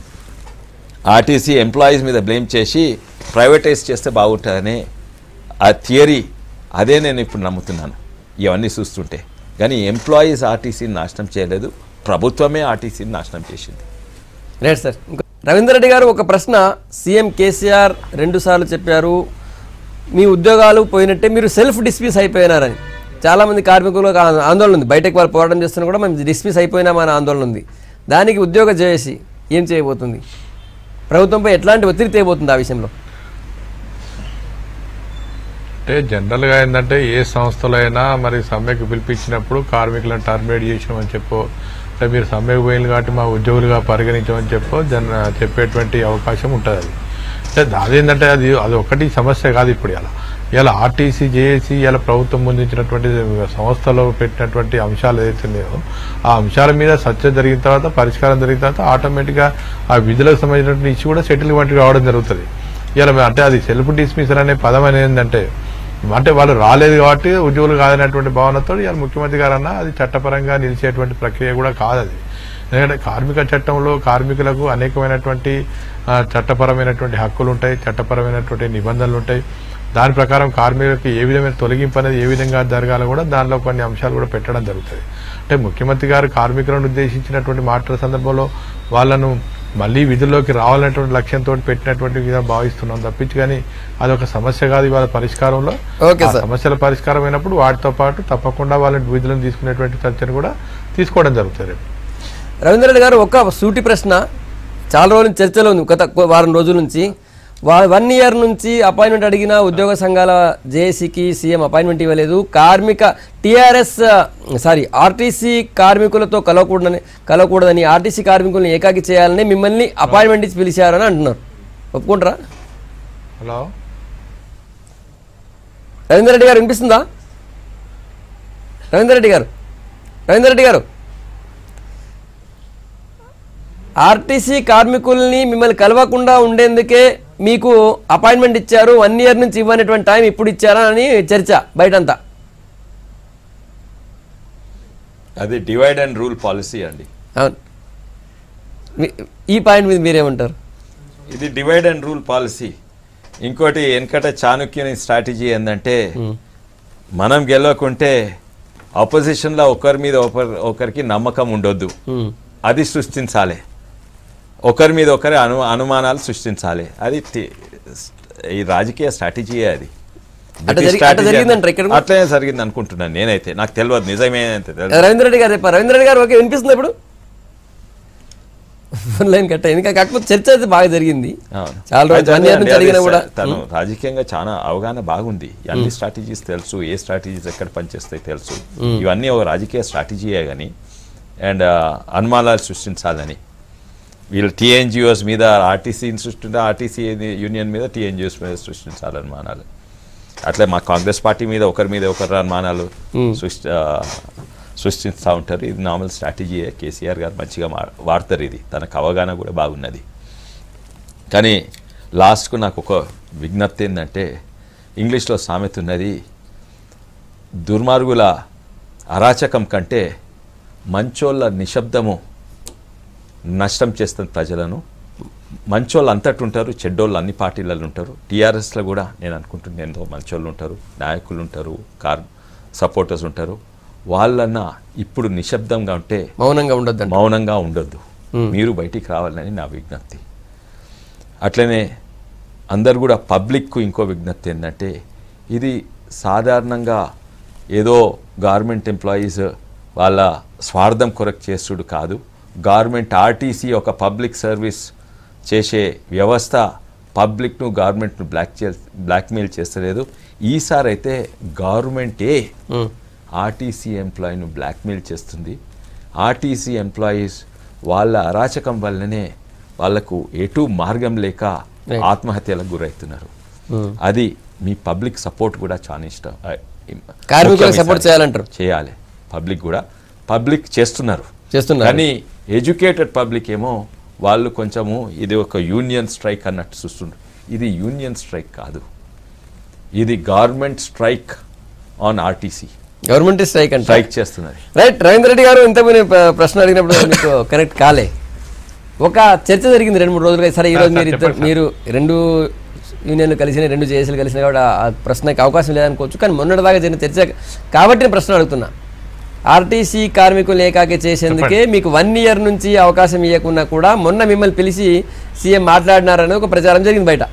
ఆర్టీసీ ఎంప్లాయీస్ మీద బ్లేమ్ చేసి ప్రైవేటైజ్ చేస్తే బాగుంటుందనే ఆ థియరీ అదే నేను ఇప్పుడు నమ్ముతున్నాను ఇవన్నీ చూస్తుంటే కానీ ఎంప్లాయీస్ ఆర్టీసీని నాశనం చేయలేదు ప్రభుత్వమే ఆర్టీసీని నాశనం చేసింది రైట్ సార్ ఇంకా రవీందర్ రెడ్డి గారు ఒక ప్రశ్న సీఎం కేసీఆర్ రెండు సార్లు చెప్పారు మీ ఉద్యోగాలు పోయినట్టే మీరు సెల్ఫ్ డిస్మిస్ అయిపోయినారని చాలామంది కార్మికులకు ఆ- ఆందోళన ఉంది బయటకు వాళ్ళు పోరాటం చేస్తున్నా కూడా మేము డిస్మిస్ అయిపోయినామని ఆందోళన ఉంది దానికి ఉద్యోగ చేసి ఏం చేయబోతుంది ప్రభుత్వంపై ఎట్లాంటి ఒత్తిడి తేయబోతుంది ఆ విషయంలో అంటే జనరల్ గా ఏంటంటే ఏ సంస్థలో అయినా మరి సమ్మెకు పిలిపించినప్పుడు కార్మికులను టర్మినేట్ చేసినామని చెప్పో అంటే మీరు సమ్మెకు పోయింది కాబట్టి మా ఉద్యోగులుగా పరిగణించమని చెప్పో జన చెప్పేటువంటి అవకాశం ఉంటుంది అది అంటే అదేంటంటే అది అది ఒకటి సమస్య కాదు ఇప్పుడు ఇలా ఇలా ఆర్టీసీ జేఏసీ ఇలా ప్రభుత్వం ముందుంచినటువంటి సంస్థలో పెట్టినటువంటి అంశాలు ఏదైతే ఉన్నాయో ఆ అంశాల మీద చర్చ జరిగిన తర్వాత పరిష్కారం జరిగిన తర్వాత ఆటోమేటిక్గా ఆ విధులకు సంబంధించినటువంటి ఇష్యూ కూడా సెటిల్మెంట్ కావడం జరుగుతుంది ఇలా అంటే అది సెల్ఫ్ డిస్మిసర్ అనే పదం అనేది ఏంటంటే అంటే వాళ్ళు రాలేదు కాబట్టి ఉద్యోగులు కాదనేటువంటి భావనతో ఇవాళ ముఖ్యమంత్రి గారు అన్న అది చట్టపరంగా నిలిచేటువంటి ప్రక్రియ కూడా కాదు అది ఎందుకంటే కార్మిక చట్టంలో కార్మికులకు అనేకమైనటువంటి ఆ, చట్టపరమైనటువంటి హక్కులు ఉంటాయి చట్టపరమైనటువంటి నిబంధనలు ఉంటాయి దాని ప్రకారం కార్మికులకు ఏ విధమైన తొలగింపు అనేది ఏ విధంగా జరగాలో కూడా దానిలో కొన్ని అంశాలు కూడా పెట్టడం జరుగుతుంది అంటే ముఖ్యమంత్రి గారు కార్మికులను ఉద్దేశించినటువంటి మాటల సందర్భంలో వాళ్ళను మళ్ళీ విధుల్లోకి రావాలనేటువంటి లక్ష్యంతో పెట్టినటువంటి విధంగా భావిస్తున్నాం తప్పించి కానీ అదొక సమస్య కాదు ఇవాళ పరిష్కారంలో ఓకే ఆ సార్. సమస్యల పరిష్కారం అయినప్పుడు వాటితో పాటు తప్పకుండా వాళ్ళని విధులను తీసుకునేటువంటి చర్చను కూడా తీసుకోవడం జరుగుతుంది రేపు రవీంద్ర రెడ్డి గారు ఒక సూటి ప్రశ్న చాలా రోజుల నుంచి చర్చలో ఉంది గత కొ- వారం రోజుల నుంచి వా- వన్ ఇయర్ నుంచి అపాయింట్మెంట్ అడిగిన ఉద్యోగ సంఘాల జేఏసీకి సీఎం అపాయింట్మెంట్ ఇవ్వలేదు కార్మిక టీఆర్ఎస్ సారీ ఆర్టీసీ కార్మికులతో కలవకూడదని కలవకూడదని ఆర్టీసీ కార్మికులను ఏకాకి చేయాలని మిమ్మల్ని అపాయింట్మెంట్ ఇచ్చి పిలిచారని అంటున్నారు ఒప్పుకుంటారా హలో రవీందర్ రెడ్డి గారు వినిపిస్తుందా రవీందర్ రెడ్డి గారు రవీందర్ రెడ్డి గారు ఆర్టీసీ కార్మికుల్ని మిమ్మల్ని కలవకుండా ఉండేందుకే మీకు అపాయింట్మెంట్ ఇచ్చారు వన్ ఇయర్ నుంచి ఇవ్వనటువంటి టైం ఇప్పుడు ఇచ్చారా అని చర్చ బయటంతా అది డివైడ్ అండ్ రూల్ పాలసీ అండి అవును మీ- ఈ పాయింట్ మీద మీరేమంటారు ఇది డివైడ్ అండ్ రూల్ పాలసీ ఇంకోటి వెనకట చాణక్యుని స్ట్రాటజీ ఏంటంటే మనం గెలవకుంటే ఆపోజిషన్లో ఒకరి మీద ఒకరి ఒకరికి నమ్మకం ఉండొద్దు ఉమ్. అది సృష్టించాలి ఒకరి మీద ఒకరి అను అనుమానాలు సృష్టించాలి అది తి- ఈ రాజకీయ స్ట్రాటజీయే అది అట్లా బ్రిటిష్ జరిగి- అట్లా strategy జరిగిందంటారా ఇక్కడ కూడా? అట్లనే జరిగింది అనుకుంటున్నాను నేనైతే నాకు తెలియదు నిజమే అయితే తెలియదు రవీంద్ర రెడ్డి గారు చెప్పారు రవీంద్ర రెడ్డి గారు ఓకే వినిపిస్తుంది ఇప్పుడు లైన్ కట్ట ఎందుకంటే కాకపోతే చర్చ అయితే బాగా జరిగింది అవును. చాలా రోజులు అయితే వన్ ఇయర్ అదే నుంచి అడిగినా అదే కూడా తను రాజకీయంగా చాలా అవగాహన బాగుంది అన్ని స్ట్రాటజీస్ తెలుసు ఏ స్ట్రాటజీస్ ఎక్కడ పనిచేస్తాయి తెలుసు ఇవన్నీ ఒక రాజకీయ స్ట్రాటజీయే కానీ అండ్ అనుమానాలు సృష్టించాలని వీళ్ళు టీఎన్జిఓస్ మీద ఆర్టీసీని సృష్టించే ఆర్టీసీ యూనియన్ మీద టీఎన్జిఓస్ మీద సృష్టించాలి అనుమానాలు అట్లే మా కాంగ్రెస్ పార్టీ మీద ఒకరి మీద ఒకరి అనుమానాలు సృష్టి ఆ, సృష్టిస్తూ ఉంటారు ఇది నార్మల్ స్ట్రాటజీయే కేసీఆర్ గారు మంచిగా మా- వాడతారు ఇది తనకు అవగాహన కూడా బాగున్నది కానీ లాస్ట్కు నాకు ఒక విజ్ఞప్తి ఏంటంటే ఇంగ్లీష్లో సామెత ఉన్నది దుర్మార్గుల అరాచకం కంటే మంచోళ్ళ నిశ్శబ్దము నష్టం చేస్తుంది ప్రజలను మంచోళ్ళు అంతటి ఉంటారు చెడ్డోళ్ళు అన్ని పార్టీలలో ఉంటారు టీఆర్ఎస్లో కూడా నేను అనుకుంటున్నాను ఎంతో మంచోళ్ళు ఉంటారు నాయకులు ఉంటారు కార్ సపోర్టర్స్ ఉంటారు వాళ్ళన్నా ఇప్పుడు నిశ్శబ్దంగా ఉంటే మౌనంగా ఉండొద్దంట మౌనంగా ఉండొద్దు మీరు బయటికి రావాలని నా విజ్ఞప్తి అట్లనే అందరు కూడా పబ్లిక్కు ఇంకో విజ్ఞప్తి ఏంటంటే ఇది సాధారణంగా ఏదో గవర్నమెంట్ ఎంప్లాయీస్ వాళ్ళ స్వార్థం కొరకు చేస్తుడు కాదు గవర్నమెంట్ ఆర్టీసీ ఒక పబ్లిక్ సర్వీస్ చేసే వ్యవస్థ పబ్లిక్ను గవర్నమెంట్ను బ్లాక్ చే బ్లాక్మెయిల్ చేస్తలేదు ఈసారి అయితే గవర్నమెంటే ఉమ్. ఆర్టీసీ ఎంప్లాయీను బ్లాక్మెయిల్ చేస్తుంది ఆర్టీసీ ఎంప్లాయీస్ వాళ్ళ అరాచకం వల్లనే వాళ్ళకు ఎటు మార్గం లేక Right. ఆత్మహత్యలకు గురవుతున్నారు ఉమ్. అది మీ పబ్లిక్ సపోర్ట్ కూడా చాలా ఇష్టం ఆ, ఇం- కార్మికులకు ముఖ్యం support ఈసారి. చేయాలంటారు. చేయాలి పబ్లిక్ కూడా పబ్లిక్ చేస్తున్నారు చేస్తున్నారు. కానీ ఎడ్యుకేటెడ్ పబ్లిక్ ఏమో వాళ్ళు కొంచెము ఇది ఒక యూనియన్ స్ట్రైక్ అన్నట్టు చూస్తున్నారు ఇది యూనియన్ స్ట్రైక్ కాదు ఇది government strike on RTC government strike అంటే స్ట్రైక్ చేస్తున్నది రైట్ రవీంద్ర రెడ్డి గారు ఇంతకుముందు ప్ర- ప్రశ్న అడిగినప్పుడు మీకు కరెక్ట్ కాలే ఒక చర్చ జరిగింది రెండు మూడు రోజులుగా సరే ఈ రోజు మీరు ఇద్దరు మీరు రెండు యూనియన్లు కలిసిన రెండు జేఏసీలు కలిసిన కూడా ఆ ప్రశ్నకి అవకాశం లేదనుకోవచ్చు కానీ మొన్నటిదాకా జరిగిన చర్చ కాబట్టి నేను ప్రశ్న అడుగుతున్నా ఆర్టీసీ కార్మికులు ఏకాకి చేసేందుకే మీకు వన్ ఇయర్ నుంచి అవకాశం ఇవ్వకున్నా కూడా మొన్న మిమ్మల్ని పిలిచి సీఎం మాట్లాడినారనేది ఒక ప్రచారం జరిగింది బయట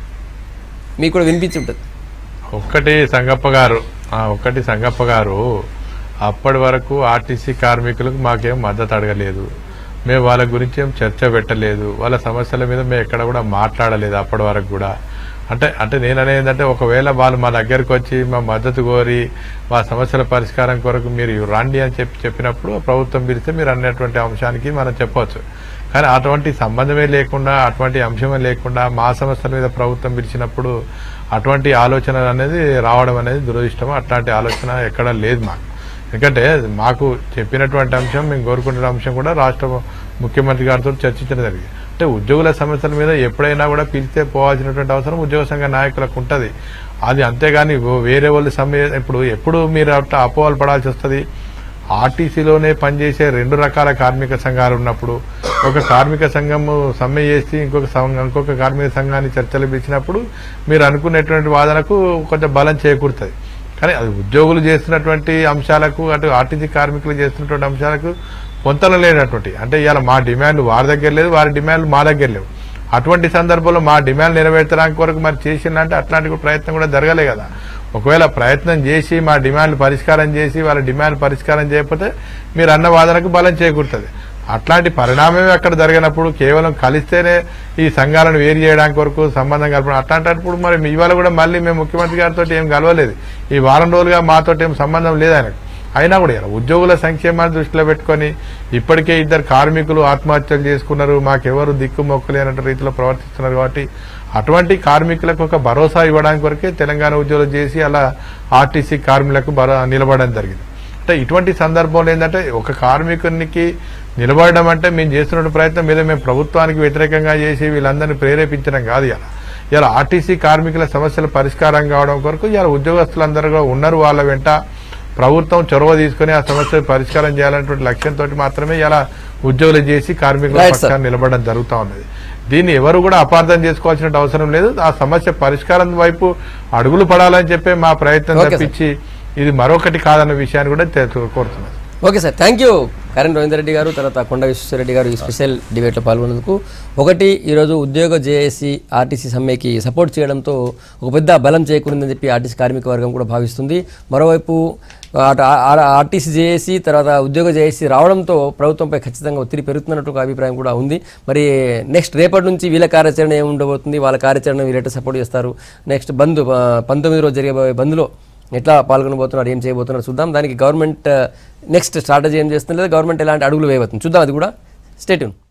మీకు కూడా వినిపించి ఉంటుంది ఒక్కటి సంగప్ప గారు ఆ, ఒక్కటి సంగప్ప గారు అప్పటి వరకు ఆర్టీసీ కార్మికులకు మాకేం మద్దతు అడగలేదు మేము వాళ్ళ గురించి ఏం చర్చ పెట్టలేదు వాళ్ళ సమస్యల మీద మేము ఎక్కడ కూడా మాట్లాడలేదు అప్పటి వరకు కూడా అంటే అంటే నేను అనేది ఏంటంటే ఒకవేళ వాళ్ళు మా దగ్గరకు వచ్చి మా మద్దతు కోరి మా సమస్యల పరిష్కారం కొరకు మీరు రండి అని చెప్పి చెప్పినప్పుడు ప్రభుత్వం పిలిస్తే మీరు అన్నటువంటి అంశానికి మనం చెప్పవచ్చు కానీ అటువంటి సంబంధమే లేకుండా అటువంటి అంశమే లేకుండా మా సమస్యల మీద ప్రభుత్వం పిలిచినప్పుడు అటువంటి ఆలోచన అనేది రావడం అనేది దురదృష్టం అట్లాంటి ఆలోచన ఎక్కడా లేదు మాకు ఎందుకంటే మాకు చెప్పినటువంటి అంశం మేము కోరుకుంటున్న అంశం కూడా రాష్ట్ర ముఖ్యమంత్రి గారితో చర్చించడం జరిగింది అంటే ఉద్యోగుల సమస్యల మీద ఎప్పుడైనా కూడా పిలిస్తే పోవాల్సినటువంటి అవసరం ఉద్యోగ సంఘ నాయకులకు ఉంటుంది అది అంతేగాని ఓ వేరే వాళ్ళు సమ్మె ఇప్పుడు ఎప్పుడు మీరు అట్లా అపోహలు పడాల్సి వస్తుంది ఆర్టీసీలోనే పనిచేసే రెండు రకాల కార్మిక సంఘాలు ఉన్నప్పుడు ఒక కార్మిక సంఘము సమ్మె చేసి ఇంకొక సంఘం ఇంకొక కార్మిక సంఘాన్ని చర్చలు పిలిచినప్పుడు మీరు అనుకునేటువంటి వాదనకు కొంచెం బలం చేకూరుతుంది కానీ అది ఉద్యోగులు చేస్తున్నటువంటి అంశాలకు అటు ఆర్టీసీ కార్మికులు చేస్తున్నటువంటి అంశాలకు పొంతన లేనటువంటి అంటే ఇవాళ మా డిమాండ్ వారి దగ్గర లేదు వారి డిమాండ్ మా దగ్గర లేవు అటువంటి సందర్భంలో మా డిమాండ్ నెరవేర్చడానికి వరకు మరి చేసిందంటే అట్లాంటి కూడా ప్రయత్నం కూడా జరగలే కదా ఒకవేళ ప్రయత్నం చేసి మా డిమాండ్ పరిష్కారం చేసి వాళ్ళ డిమాండ్ పరిష్కారం చేయకపోతే మీరు అన్న వాదనకు బలం చేకూరుతుంది అట్లాంటి పరిణామమే అక్కడ జరిగినప్పుడు కేవలం కలిస్తేనే ఈ సంఘాలను వేరు చేయడానికి వరకు సంబంధం కలపడం అట్లాంటప్పుడు మరి మీ ఇవాళ కూడా మళ్ళీ మేము ముఖ్యమంత్రి గారితో ఏం కలవలేదు ఈ వారం రోజులుగా మాతో ఏం సంబంధం లేదు ఆయనకు అయినా కూడా ఇలా ఉద్యోగుల సంక్షేమాన్ని దృష్టిలో పెట్టుకొని ఇప్పటికే ఇద్దరు కార్మికులు ఆత్మహత్యలు చేసుకున్నారు మాకెవరు దిక్కు మొక్కలేనట్టు రీతిలో ప్రవర్తిస్తున్నారు కాబట్టి అటువంటి కార్మికులకు ఒక భరోసా ఇవ్వడానికి వరకే తెలంగాణ ఉద్యోగులు చేసి అలా ఆర్టీసీ కార్మికులకు భరో నిలబడడం జరిగింది అంటే ఇటువంటి సందర్భంలో ఏంటంటే ఒక కార్మికునికి నిలబడడం అంటే మేము చేస్తున్న ప్రయత్నం మీద మేము ప్రభుత్వానికి వ్యతిరేకంగా చేసి వీళ్ళందరినీ ప్రేరేపించడం కాదు ఇలా ఇలా ఆర్టీసీ కార్మికుల సమస్యల పరిష్కారం కావడం కొరకు ఇలా ఉద్యోగస్తులందరూ కూడా ఉన్నారు వాళ్ళ వెంట ప్రభుత్వం చొరవ తీసుకుని ఆ సమస్య పరిష్కారం చేయాలనేటువంటి లక్ష్యంతో మాత్రమే ఇలా ఉద్యోగులు చేసి కార్మికుల Right, sir. పక్షాన నిలబడడం జరుగుతూ ఉన్నది దీన్ని ఎవరు కూడా అపార్థం చేసుకోవాల్సిన అవసరం లేదు ఆ సమస్య పరిష్కారం వైపు అడుగులు పడాలని చెప్పే మా ప్రయత్నం Okay, sir. తప్పించి ఇది మరొకటి కాదన్న విషయాన్ని కూడా తె- కోరుతున్నాను okay sir thank you Karan Ravinder Reddy garu తర్వాత కొండ విశ్వేశ్వరరెడ్డి గారు ఈ స్పెషల్ డిబేట్లో పాల్గొన్నందుకు ఒకటి ఈరోజు ఉద్యోగ జేఏసీ ఆర్టీసీ సమ్మెకి సపోర్ట్ చేయడంతో ఒక పెద్ద బలం చేకూరిందని చెప్పి ఆర్టీసీ కార్మిక వర్గం కూడా భావిస్తుంది మరోవైపు అటు ఆ- ఆ- ఆర్టీసీ జేఏసీ తర్వాత ఉద్యోగ జేఏసీ రావడంతో ప్రభుత్వంపై ఖచ్చితంగా ఒత్తిడి పెరుగుతున్నట్టు ఒక అభిప్రాయం కూడా ఉంది మరి నెక్స్ట్ రేపటి నుంచి వీళ్ళ కార్యాచరణ ఏమి ఉండబోతుంది వాళ్ళ కార్యాచరణ వీళ్ళెట సపోర్ట్ చేస్తారు నెక్స్ట్ బంద్ ఆ, పంతొమ్మిది రోజు జరిగే బంద్లో ఎట్లా పాల్గొనబోతున్నారు ఏం చేయబోతున్నారు చూద్దాం దానికి గవర్నమెంట్ నెక్స్ట్ స్ట్రాటజీ ఏం చేస్తుంది లేదా గవర్నమెంట్ ఎలాంటి అడుగులు వేయబోతుంది చూద్దాం అది కూడా స్టేట్యూన్